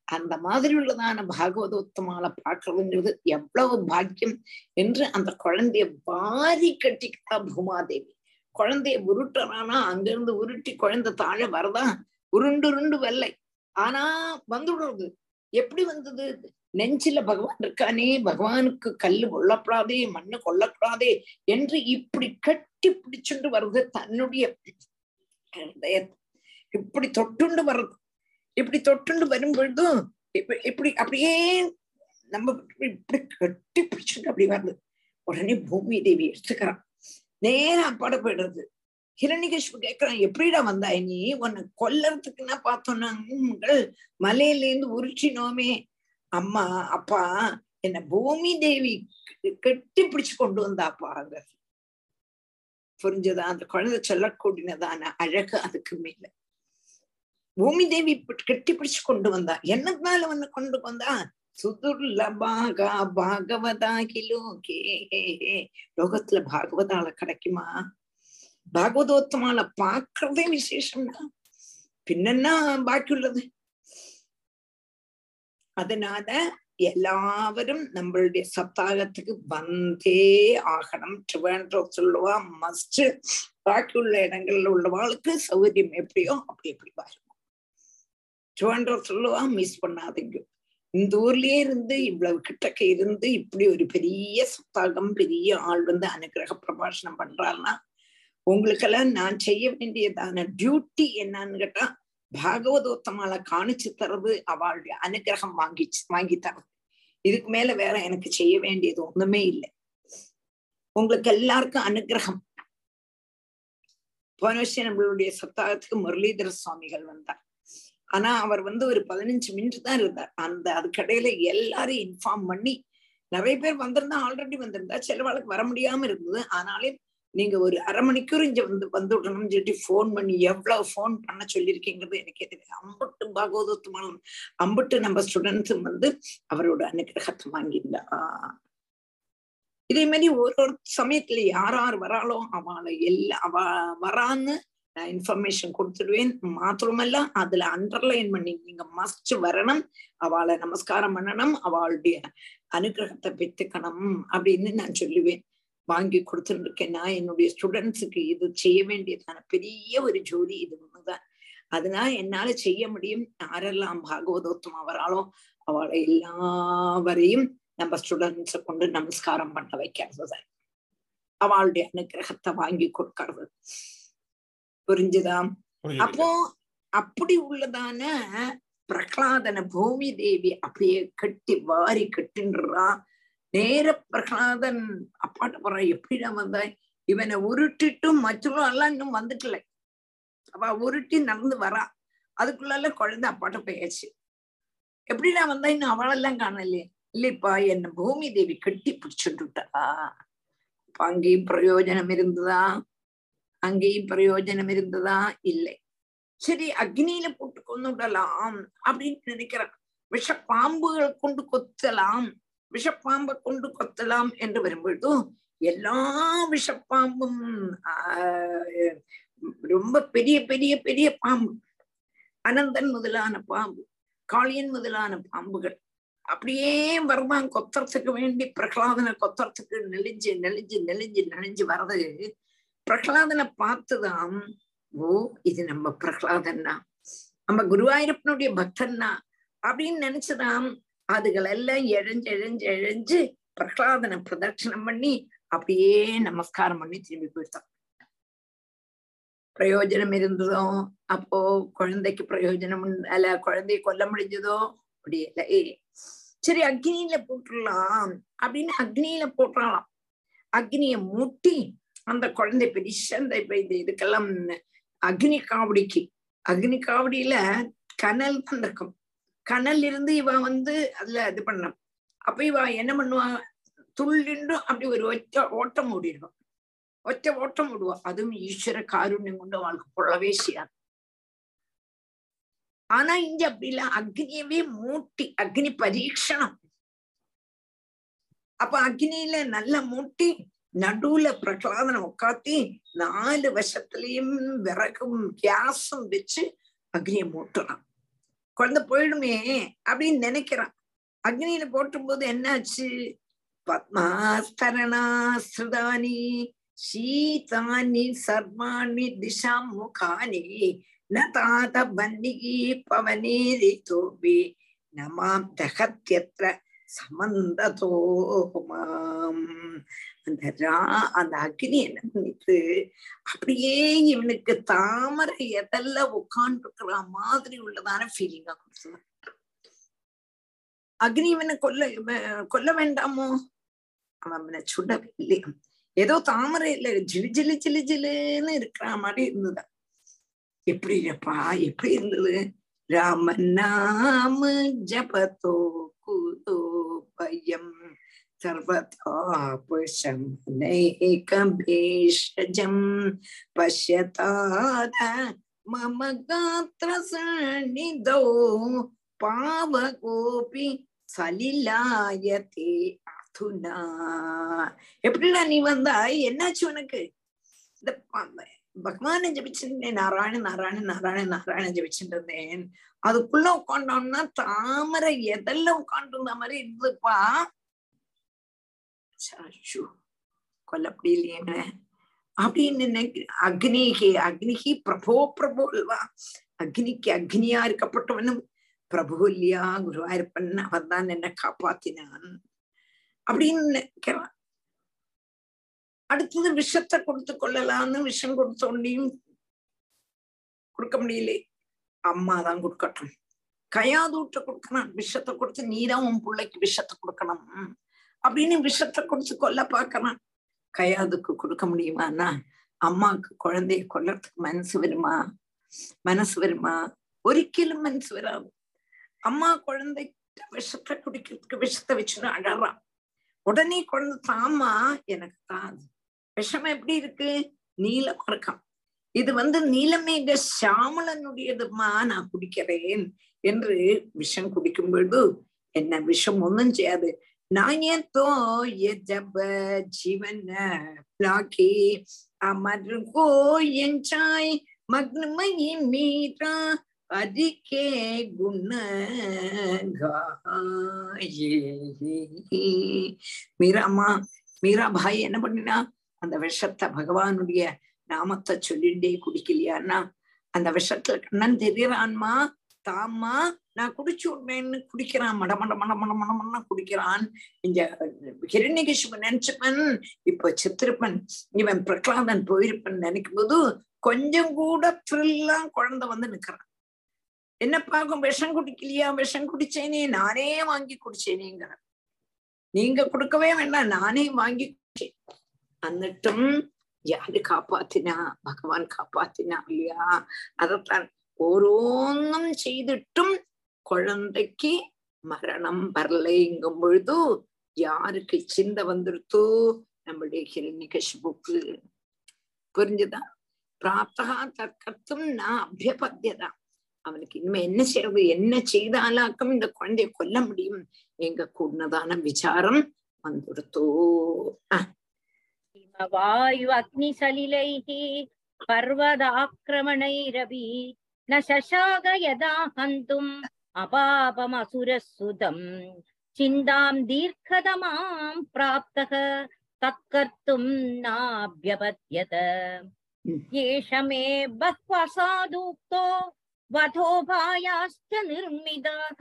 A: அந்த மாதிரி உள்ளதான பாகவதோத்தமால பாக்குறதுங்கிறது எவ்வளவு பாக்கியம் என்று அந்த குழந்தைய வாரி கட்டிக்கிட்டா பூமாதேவி குழந்தைய உருட்டுறானா அங்கிருந்து உருட்டி குழந்தை தாழ வரதா உருண்டு உருண்டு வெள்ளை ஆனா வந்துடுறது எப்படி வந்தது நெஞ்சில பகவான் இருக்கானே பகவானுக்கு கல்லு கொல்லப்படாதே மண்ணு கொல்லப்படாதே என்று இப்படி கட்டி பிடிச்சுண்டு வருது தன்னுடைய ஹிருதயத்தை இப்படி தொட்டுண்டு வர்றது இப்படி தொட்டுண்டு வரும் பொழுதும் இப்ப- இப்படி அப்படியே நம்ம இப்படி கட்டி பிடிச்சுட்டு அப்படி வருது உடனே பூமி தேவி எடுத்துக்கிறான் நேரா அப்பாட போயிடுறது ஹிரண்யகேஷ்பு கேக்குறான் எப்படிடா வந்தாய் நீ உன்னை கொல்லறதுக்குன்னா பார்த்தோன்னா உங்கள் மலையில இருந்து உருட்டினோமே அம்மா அப்பா என்ன பூமி தேவி கெட்டி பிடிச்சு கொண்டு வந்தாப்பாங்க புரிஞ்சதா அந்த குழந்தை சொல்லக்கூடியதான அழகு அதுக்கு மேல பூமி தேவி இப்ப கெட்டி பிடிச்சு கொண்டு வந்தா என்னதுனால உன்னை கொண்டு வந்தா சுதுர்லபாகா பாகவதா கிலோகே லோகத்துல பாகவதால கிடைக்குமா பாகவதோத்தமால பாக்குறதே விசேஷம்னா பின்னா பாக்கி உள்ளது அதனால எல்லாவரும் நம்மளுடைய சப்தாகத்துக்கு வந்தே ஆகணும் ட்ரிவாண்ட்ரம் சொல்லுவா மஸ்ட் பாக்கி உள்ள இடங்கள்ல உள்ளவாளுக்கு சௌகரியம் எப்படியோ அப்படி எப்படி பாருங்க ட்ரிவாண்ட்ரம் சொல்லுவா மிஸ் பண்ணாதீங்க இந்த ஊர்லயே இருந்து இவ்வளவு கிட்டக்க இருந்து இப்படி ஒரு பெரிய சப்தாகம் பெரிய ஆள் வந்து அனுகிரக பிரபாஷணம் பண்றாருன்னா உங்களுக்கெல்லாம் நான் செய்ய வேண்டியதான டியூட்டி என்னன்னு கேட்டா பாகவதோத்தமால காணிச்சு தர்றது அவளுடைய அனுகிரகம் வாங்கி வாங்கி தர்றது இதுக்கு மேல வேற எனக்கு செய்ய வேண்டியது ஒண்ணுமே இல்லை உங்களுக்கு எல்லாருக்கும் அனுகிரகம் போன வருஷம் நம்மளுடைய சப்தாகத்துக்கு முரளிதர சுவாமிகள் வந்தார் ஆனா அவர் வந்து ஒரு பதினஞ்சு மினிட் தான் இருந்தார் அந்த அதுக்கடையில எல்லாரும் இன்ஃபார்ம் பண்ணி நிறைய பேர் வந்திருந்தா ஆல்ரெடி வந்திருந்தா சிலவாளுக்கு வர முடியாம இருந்தது ஆனாலே நீங்க ஒரு அரை மணிக்கூர் இங்க வந்து வந்து விடணும்னு சொல்லிட்டு ஃபோன் பண்ணி எவ்வளவு ஃபோன் பண்ண சொல்லியிருக்கீங்கிறது எனக்கே தெரியும் அம்பட்டு பாகவதத்துமானம் அம்பட்டு நம்ம ஸ்டூடெண்ட்ஸும் வந்து அவரோட அனுகிரகத்தை வாங்கியிருந்தா இதே மாதிரி ஒரு ஒரு சமயத்துல யார் யார் வராளோ அவளை எல்லா அவ வரான்னு நான் இன்ஃபர்மேஷன் கொடுத்துடுவேன் மாத்திரமல்ல அதுல அண்டர்லைன் பண்ணி நீங்க மஸ்ட் வரணும் அவளை நமஸ்காரம் பண்ணணும் அவளுடைய அனுகிரகத்தை பெற்றுக்கணும் அப்படின்னு நான் சொல்லுவேன் வாங்கி கொடுத்துட்டு இருக்கேன் நான் என்னுடைய ஸ்டூடெண்ட்ஸுக்கு இது செய்ய வேண்டியதான பெரிய ஒரு ஜோலி இது ஒண்ணுதான் அதனால என்னால செய்ய முடியும் யாரெல்லாம் பாகவதோத்தமா வராளோ அவளை எல்லாவரையும் நம்ம ஸ்டூடெண்ட்ஸை கொண்டு நமஸ்காரம் பண்ண வைக்கிறது தான் அவளுடைய அனுகிரகத்தை வாங்கி கொடுக்கறது புரிஞ்சுதா அப்போ அப்படி உள்ளதான பிரகலாதன பூமி தேவி அப்படியே கட்டி வாரி கட்டுன்றா நேர பிரகலாதன் அப்பாட்ட போறான் எப்படிடா வந்தாய் இவனை உருட்டிட்டும் மற்றவங்க எல்லாம் இன்னும் வந்துட்டல அவ உருட்டி நடந்து வரா அதுக்குள்ள குழந்தை அப்பாட்ட போயாச்சு எப்படிடா வந்தா இன்னும் அவளெல்லாம் காணலையே இல்லைப்பா என்ன பூமி தேவி கட்டி பிடிச்சுட்டுட்டா அப்ப அங்கேயும் பிரயோஜனம் இருந்ததா அங்கேயும் பிரயோஜனம் இருந்ததா இல்லை சரி அக்னியில போட்டு கொண்டு விடலாம் அப்படின்னு நினைக்கிறான் விஷ பாம்புகள் கொண்டு கொத்தலாம் விஷப்பாம்பை கொண்டு கொத்தலாம் என்று வரும்பொழுது எல்லா விஷப்பாம்பும் ஆஹ் ரொம்ப பெரிய பெரிய பெரிய பாம்பு அனந்தன் முதலான பாம்பு காளியன் முதலான பாம்புகள் அப்படியே வருவான் கொத்தறதுக்கு வேண்டி பிரகலாதனை கொத்தறதுக்கு நெளிஞ்சு நெளிஞ்சு நெளிஞ்சு நெளிஞ்சு வர்றது பிரகலாதனை பார்த்துதான் ஓ இது நம்ம பிரகலாதன்னா நம்ம குருவாயூரப்பனுடைய பக்தன்னா அப்படின்னு நினைச்சுதான் அதுகள் எல்லாம் எழஞ்சு எழஞ்சு எழஞ்சு பிரகலாதனை பிரதட்சணம் பண்ணி அப்படியே நமஸ்காரம் பண்ணி திரும்பி போயிட்டான் பிரயோஜனம் இருந்ததோ அப்போ குழந்தைக்கு பிரயோஜனம் அல்ல குழந்தைய கொல்ல முடிஞ்சதோ அப்படி இல்லை சரி அக்னியில போட்டுடலாம் அப்படின்னு அக்னியில போட்டுறலாம் அக்னிய மூட்டி அந்த குழந்தை பெருசா இந்த இப்ப இது இதுக்கெல்லாம் அக்னி காவடிக்கு அக்னி காவடியில கனல் தான் இருக்கும் கனல் இருந்து இவ வந்து அதுல இது பண்ண அப்ப இவ என்ன பண்ணுவா துள்ளிண்டும் அப்படி ஒரு ஒற்ற ஓட்டம் ஓடிடுவான் ஒற்ற ஓட்டம் ஓடுவா அதுவும் ஈஸ்வர காருண்யம் கொண்டு அவளுக்கு பொழவே செய்யாது ஆனா இங்க அப்படி இல்ல அக்னியவே மூட்டி அக்னி பரீட்சணம் அப்ப அக்னியில நல்லா மூட்டி நடுவுல பிரகலாதனை உட்காத்தி நாலு வருஷத்துலயும் விறகும் கேஸும் வச்சு அக்னியை மூட்டுறான் குழந்தை போயிடுமே அப்படின்னு நினைக்கிறான் அக்னியில போட்டும் போது என்னாச்சு பத்மாஸ்தரணாஸ்ருதானி சீதானி சர்வாணி திசாம் முகானி ந தாத பன்னிகி பவனே ரிதோபி நமாம் தகத்யத்ர சமந்ததோமாம் அந்த ரா அந்த அக்னி என்ன பண்ணிட்டு அப்படியே இவனுக்கு தாமரை எதெல்லாம் உட்காந்துருக்கிற மாதிரி உள்ளதான ஃபீலிங்கா கொடுத்தது அக்னி இவனை கொல்ல கொல்ல வேண்டாமோ அவன் அவனை சுடவில்லை ஏதோ தாமரை இல்ல ஜிலு ஜிலு ஜிலு ஜிலுன்னு இருக்கிற மாதிரி இருந்தது எப்படி இருப்பா எப்படி இருந்தது ராமன் நாம ஜபத்தோ குதோ பயம் सर्वतापशमनैकभेषजम् पश्यताद मम गात्रसन्निधौ பாவகோபி சலிலாயத்தே அதுனா எப்படிடா நீ வந்தா என்னாச்சு உனக்கு இந்த பகவான ஜபிச்சிருந்தேன் நாராயண நாராயண நாராயண நாராயண ஜபிச்சுட்டு இருந்தேன் அதுக்குள்ள உட்காண்டோம்னா தாமரை எதெல்லாம் உட்காந்து இருந்த மாதிரி இருந்துப்பா கொல்ல முடியலையே அப்படின்னு நினைக்க அக்னிக்கு அக்னிக்கு பிரபோ பிரபோ அல்வா அக்னிக்கு அக்னியா இருக்கப்பட்டவனும் பிரபு இல்லையா குருவாயிருப்பன் அவன் தான் என்ன காப்பாத்தினான் அப்படின்னு நினைக்கிறான் அடுத்தது விஷத்தை கொடுத்து கொள்ளலாம்னு விஷம் கொடுத்தோண்டியும் கொடுக்க முடியல அம்மா தான் கொடுக்கட்டும் கயாதூட்ட கொடுக்கணும் விஷத்தை கொடுத்து நீதான் உன் பிள்ளைக்கு விஷத்தை கொடுக்கணும் அப்படின்னு விஷத்தை கொடுத்து கொல்ல பாக்கலாம் கயாதுக்கு கொடுக்க முடியுமானா அம்மாவுக்கு குழந்தைய கொல்லறதுக்கு மனசு வருமா மனசு வருமா ஒரிக்கலும் மனசு வராது அம்மா குழந்தை விஷத்தை குடிக்கிறதுக்கு விஷத்தை வச்சுன்னு அழறான் உடனே குழந்தை தாமா எனக்கு தான் விஷம் எப்படி இருக்கு நீளமா இருக்கான் இது வந்து நீலமேக சாமலனுடையதுமா நான் குடிக்கிறேன் என்று விஷம் குடிக்கும் பொழுது என்ன விஷம் ஒன்றும் செய்யாது நாயத்தோ ஜப ஜீவன பிளாக்கி அமர் கோ என்ஜாய் மக்னமயி மீரா அதிகே குண மீராமா மீரா பாய் என்ன பண்ணினா அந்த விஷத்தை பகவானுடைய நாமத்தை சொல்லிண்டே குடிக்கலையான்னா அந்த விஷத்துல கண்ணன் தெரியறான்மா தாமா நான் குடிச்சு விடுறேன்னு குடிக்கிறான் மட மட மட மட மட மட குடிக்கிறான் இந்த ஹிரண்யகிஷுவன் நினைச்சுப்பன் இப்ப சித்திருப்பன் இவன் பிரகலாதன் போயிருப்பன் நினைக்கும் போது கொஞ்சம் கூட த்ரில்லா குழந்தை வந்து நிக்கிறான் என்ன பார்க்கும் விஷம் குடிக்கலையா விஷம் குடிச்சேனே நானே வாங்கி குடிச்சேனேங்கிற நீங்க கொடுக்கவே வேண்டாம் நானே வாங்கி குடிச்சேன் എന്നിട്ടും யாரு காப்பாத்தினா பகவான் காப்பாத்தினா இல்லையா அதத்தான் ஓரோന്നും செய்துட்டும் குழந்தைக்கு மரணம் வரலைங்கும் பொழுது யாருக்கு சிந்த வந்துருத்தோ நம்மளுடைய ஹிரண்ய கஷ்புக்கு புரிஞ்சுதா பிராப்தகா தற்கத்தும் நான் அபியபத்தியதா அவனுக்கு இனிமே என்ன செய்யறது என்ன செய்தாலாக்கும் இந்த குழந்தைய கொல்ல முடியும் எங்க கூடதான விசாரம் வந்துடுத்தோ அஹ்
J: वायु अग्निसलिलैः पर्वदाक्रमणैरपि न शशाक यदा हन्तुम् अपापमसुरः सुतम् चिन्ताम् दीर्घतमाम् प्राप्तः तत्कर्तुम् नाभ्यपद्यत एष मे बह्वसादुक्तो वधोपायाश्च निर्मिताः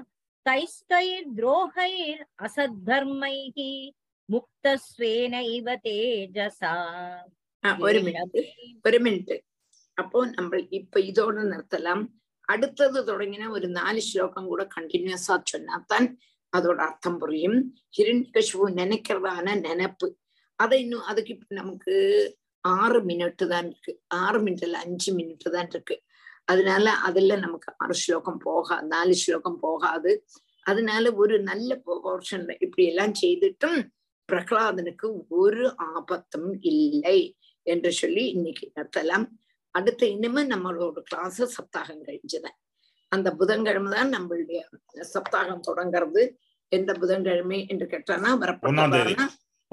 J: तैस्तैर्द्रोहैर् असद्धर्मैः முக்தஸ்வேனைவ தேஜசா
A: ஒரு மினிட் ஒரு மினிட் அப்போ நம்ம இப்ப இதோட நிறுத்தலாம் அடுத்தது தொடங்கின ஒரு நாலு ஸ்லோகம் கூட கண்டினியூஸா சொன்னாதான் அதோட அர்த்தம் புரியும் ஹிரண்யகசிபு நினைக்கிறதான நினைப்பு அதை இன்னும் அதுக்கு இப்ப நமக்கு ஆறு மினிட் தான் இருக்கு ஆறு மினிட்ல அஞ்சு மினிட் தான் இருக்கு அதனால அதுல நமக்கு ஆறு ஸ்லோகம் போகா நாலு ஸ்லோகம் போகாது அதனால ஒரு நல்ல போர்ஷன்ல இப்படி எல்லாம் செய்துட்டும் பிரகலாதனுக்கு ஒரு ஆபத்தும் இல்லை என்று சொல்லி இன்னைக்கு நடத்தலாம் அடுத்த இனிமே நம்மளோட கிளாஸ் சப்தாகம் கழிஞ்சுதான் அந்த புதன்கிழமை தான் நம்மளுடைய சப்தாகம் தொடங்குறது எந்த புதன்கிழமை என்று கேட்டானா வரப்போனா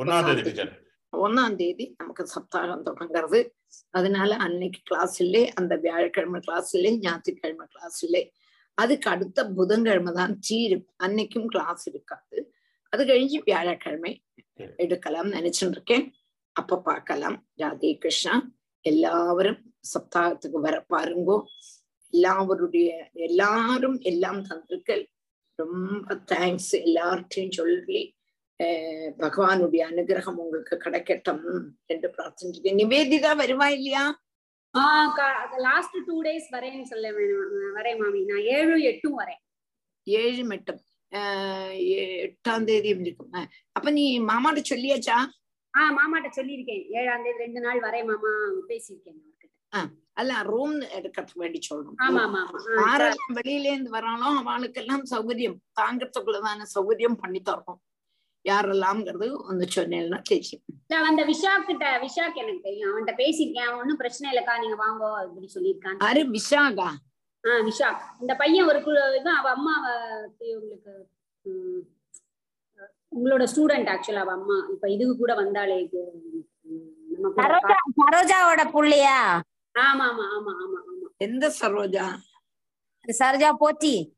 A: ஒன்னாம் தேதி நமக்கு சப்தாகம் தொடங்குறது அதனால அன்னைக்கு கிளாஸ் இல்லை அந்த வியாழக்கிழமை கிளாஸ் இல்லை ஞாயிற்றுக்கிழமை கிளாஸ் இல்லை அதுக்கு அடுத்த புதன்கிழமை தான் தீரும் அன்னைக்கும் கிளாஸ் இருக்காது அது கழிஞ்சு வியாழக்கிழமை எடுக்கலாம் நினைச்சுட்டு இருக்கேன் அப்ப பார்க்கலாம் ராதே கிருஷ்ணா எல்லாரும் சப்தாகத்துக்கு வர பாருங்கோ எல்லாருடைய எல்லாரும் எல்லாம் தந்திருக்கல் ரொம்ப தேங்க்ஸ் எல்லார்ட்டையும் சொல்லி அஹ் பகவானுடைய அனுகிரகம் உங்களுக்கு கிடைக்கட்டும் என்று பிரார்த்திச்சிருக்கேன் நிவேதிதா வருவா இல்லையா
E: லாஸ்ட் டூ டேஸ் வரேன்னு சொல்ல வேணும் வரேன் மாமி நான் ஏழு எட்டும் வரேன்
A: ஏழு மட்டும் ஆஹ் எ- எட்டாம் தேதி இருக்கும் அஹ் அப்ப நீ மாமாட்ட சொல்லியாச்சா
E: ஆஹ் மாமாட்ட சொல்லியிருக்கேன் ஏழாம் தேதி ரெண்டு நாள் வரேன் மாமா பேசியிருக்கேன் அவர்கிட்ட
A: அல்ல ரூம் எடுக்கிறதுக்கு வேண்டி சொல்லணும்
E: ஆமா ஆமா ஆமா ஆ,
A: யாரெல்லாம் வெளியில இருந்து வரானோ அவளுக்கெல்லாம் சௌகரியம் தாங்கறதுக்குள்ளதான சௌகரியம் பண்ணி தரணும் யாரெல்லாம்ங்கிறது வந்து சொன்னேன்னா தெரியும்
E: இல்ல அந்த விஷாக் கிட்ட விஷாக் எனக்கு தெரியும் அவன்கிட்ட பேசியிருக்கேன் அவன் ஒன்றும் பிரச்சனை இல்லக்கா நீங்க வாங்கோ அப்படி சொல்லியிருக்கான்
A: அரு விஷாகா
E: ஆஹ் விஷாக் இந்த பையன் ஒரு கு- இவன் அவ அம்மா அவ- உங்களுக்கு உம், உங்களோட ஸ்டூடெண்ட் ஆக்சுவலா அவ அம்மா இப்ப இதுக்கு கூட வந்தாளே இது உம், நம்ம கூட
J: சரோஜா சரோஜாவோட புள்ளையா
E: ஆமா ஆமா ஆமா ஆமா ஆமா
A: எந்த சரோஜா
J: சரோஜா போத்தி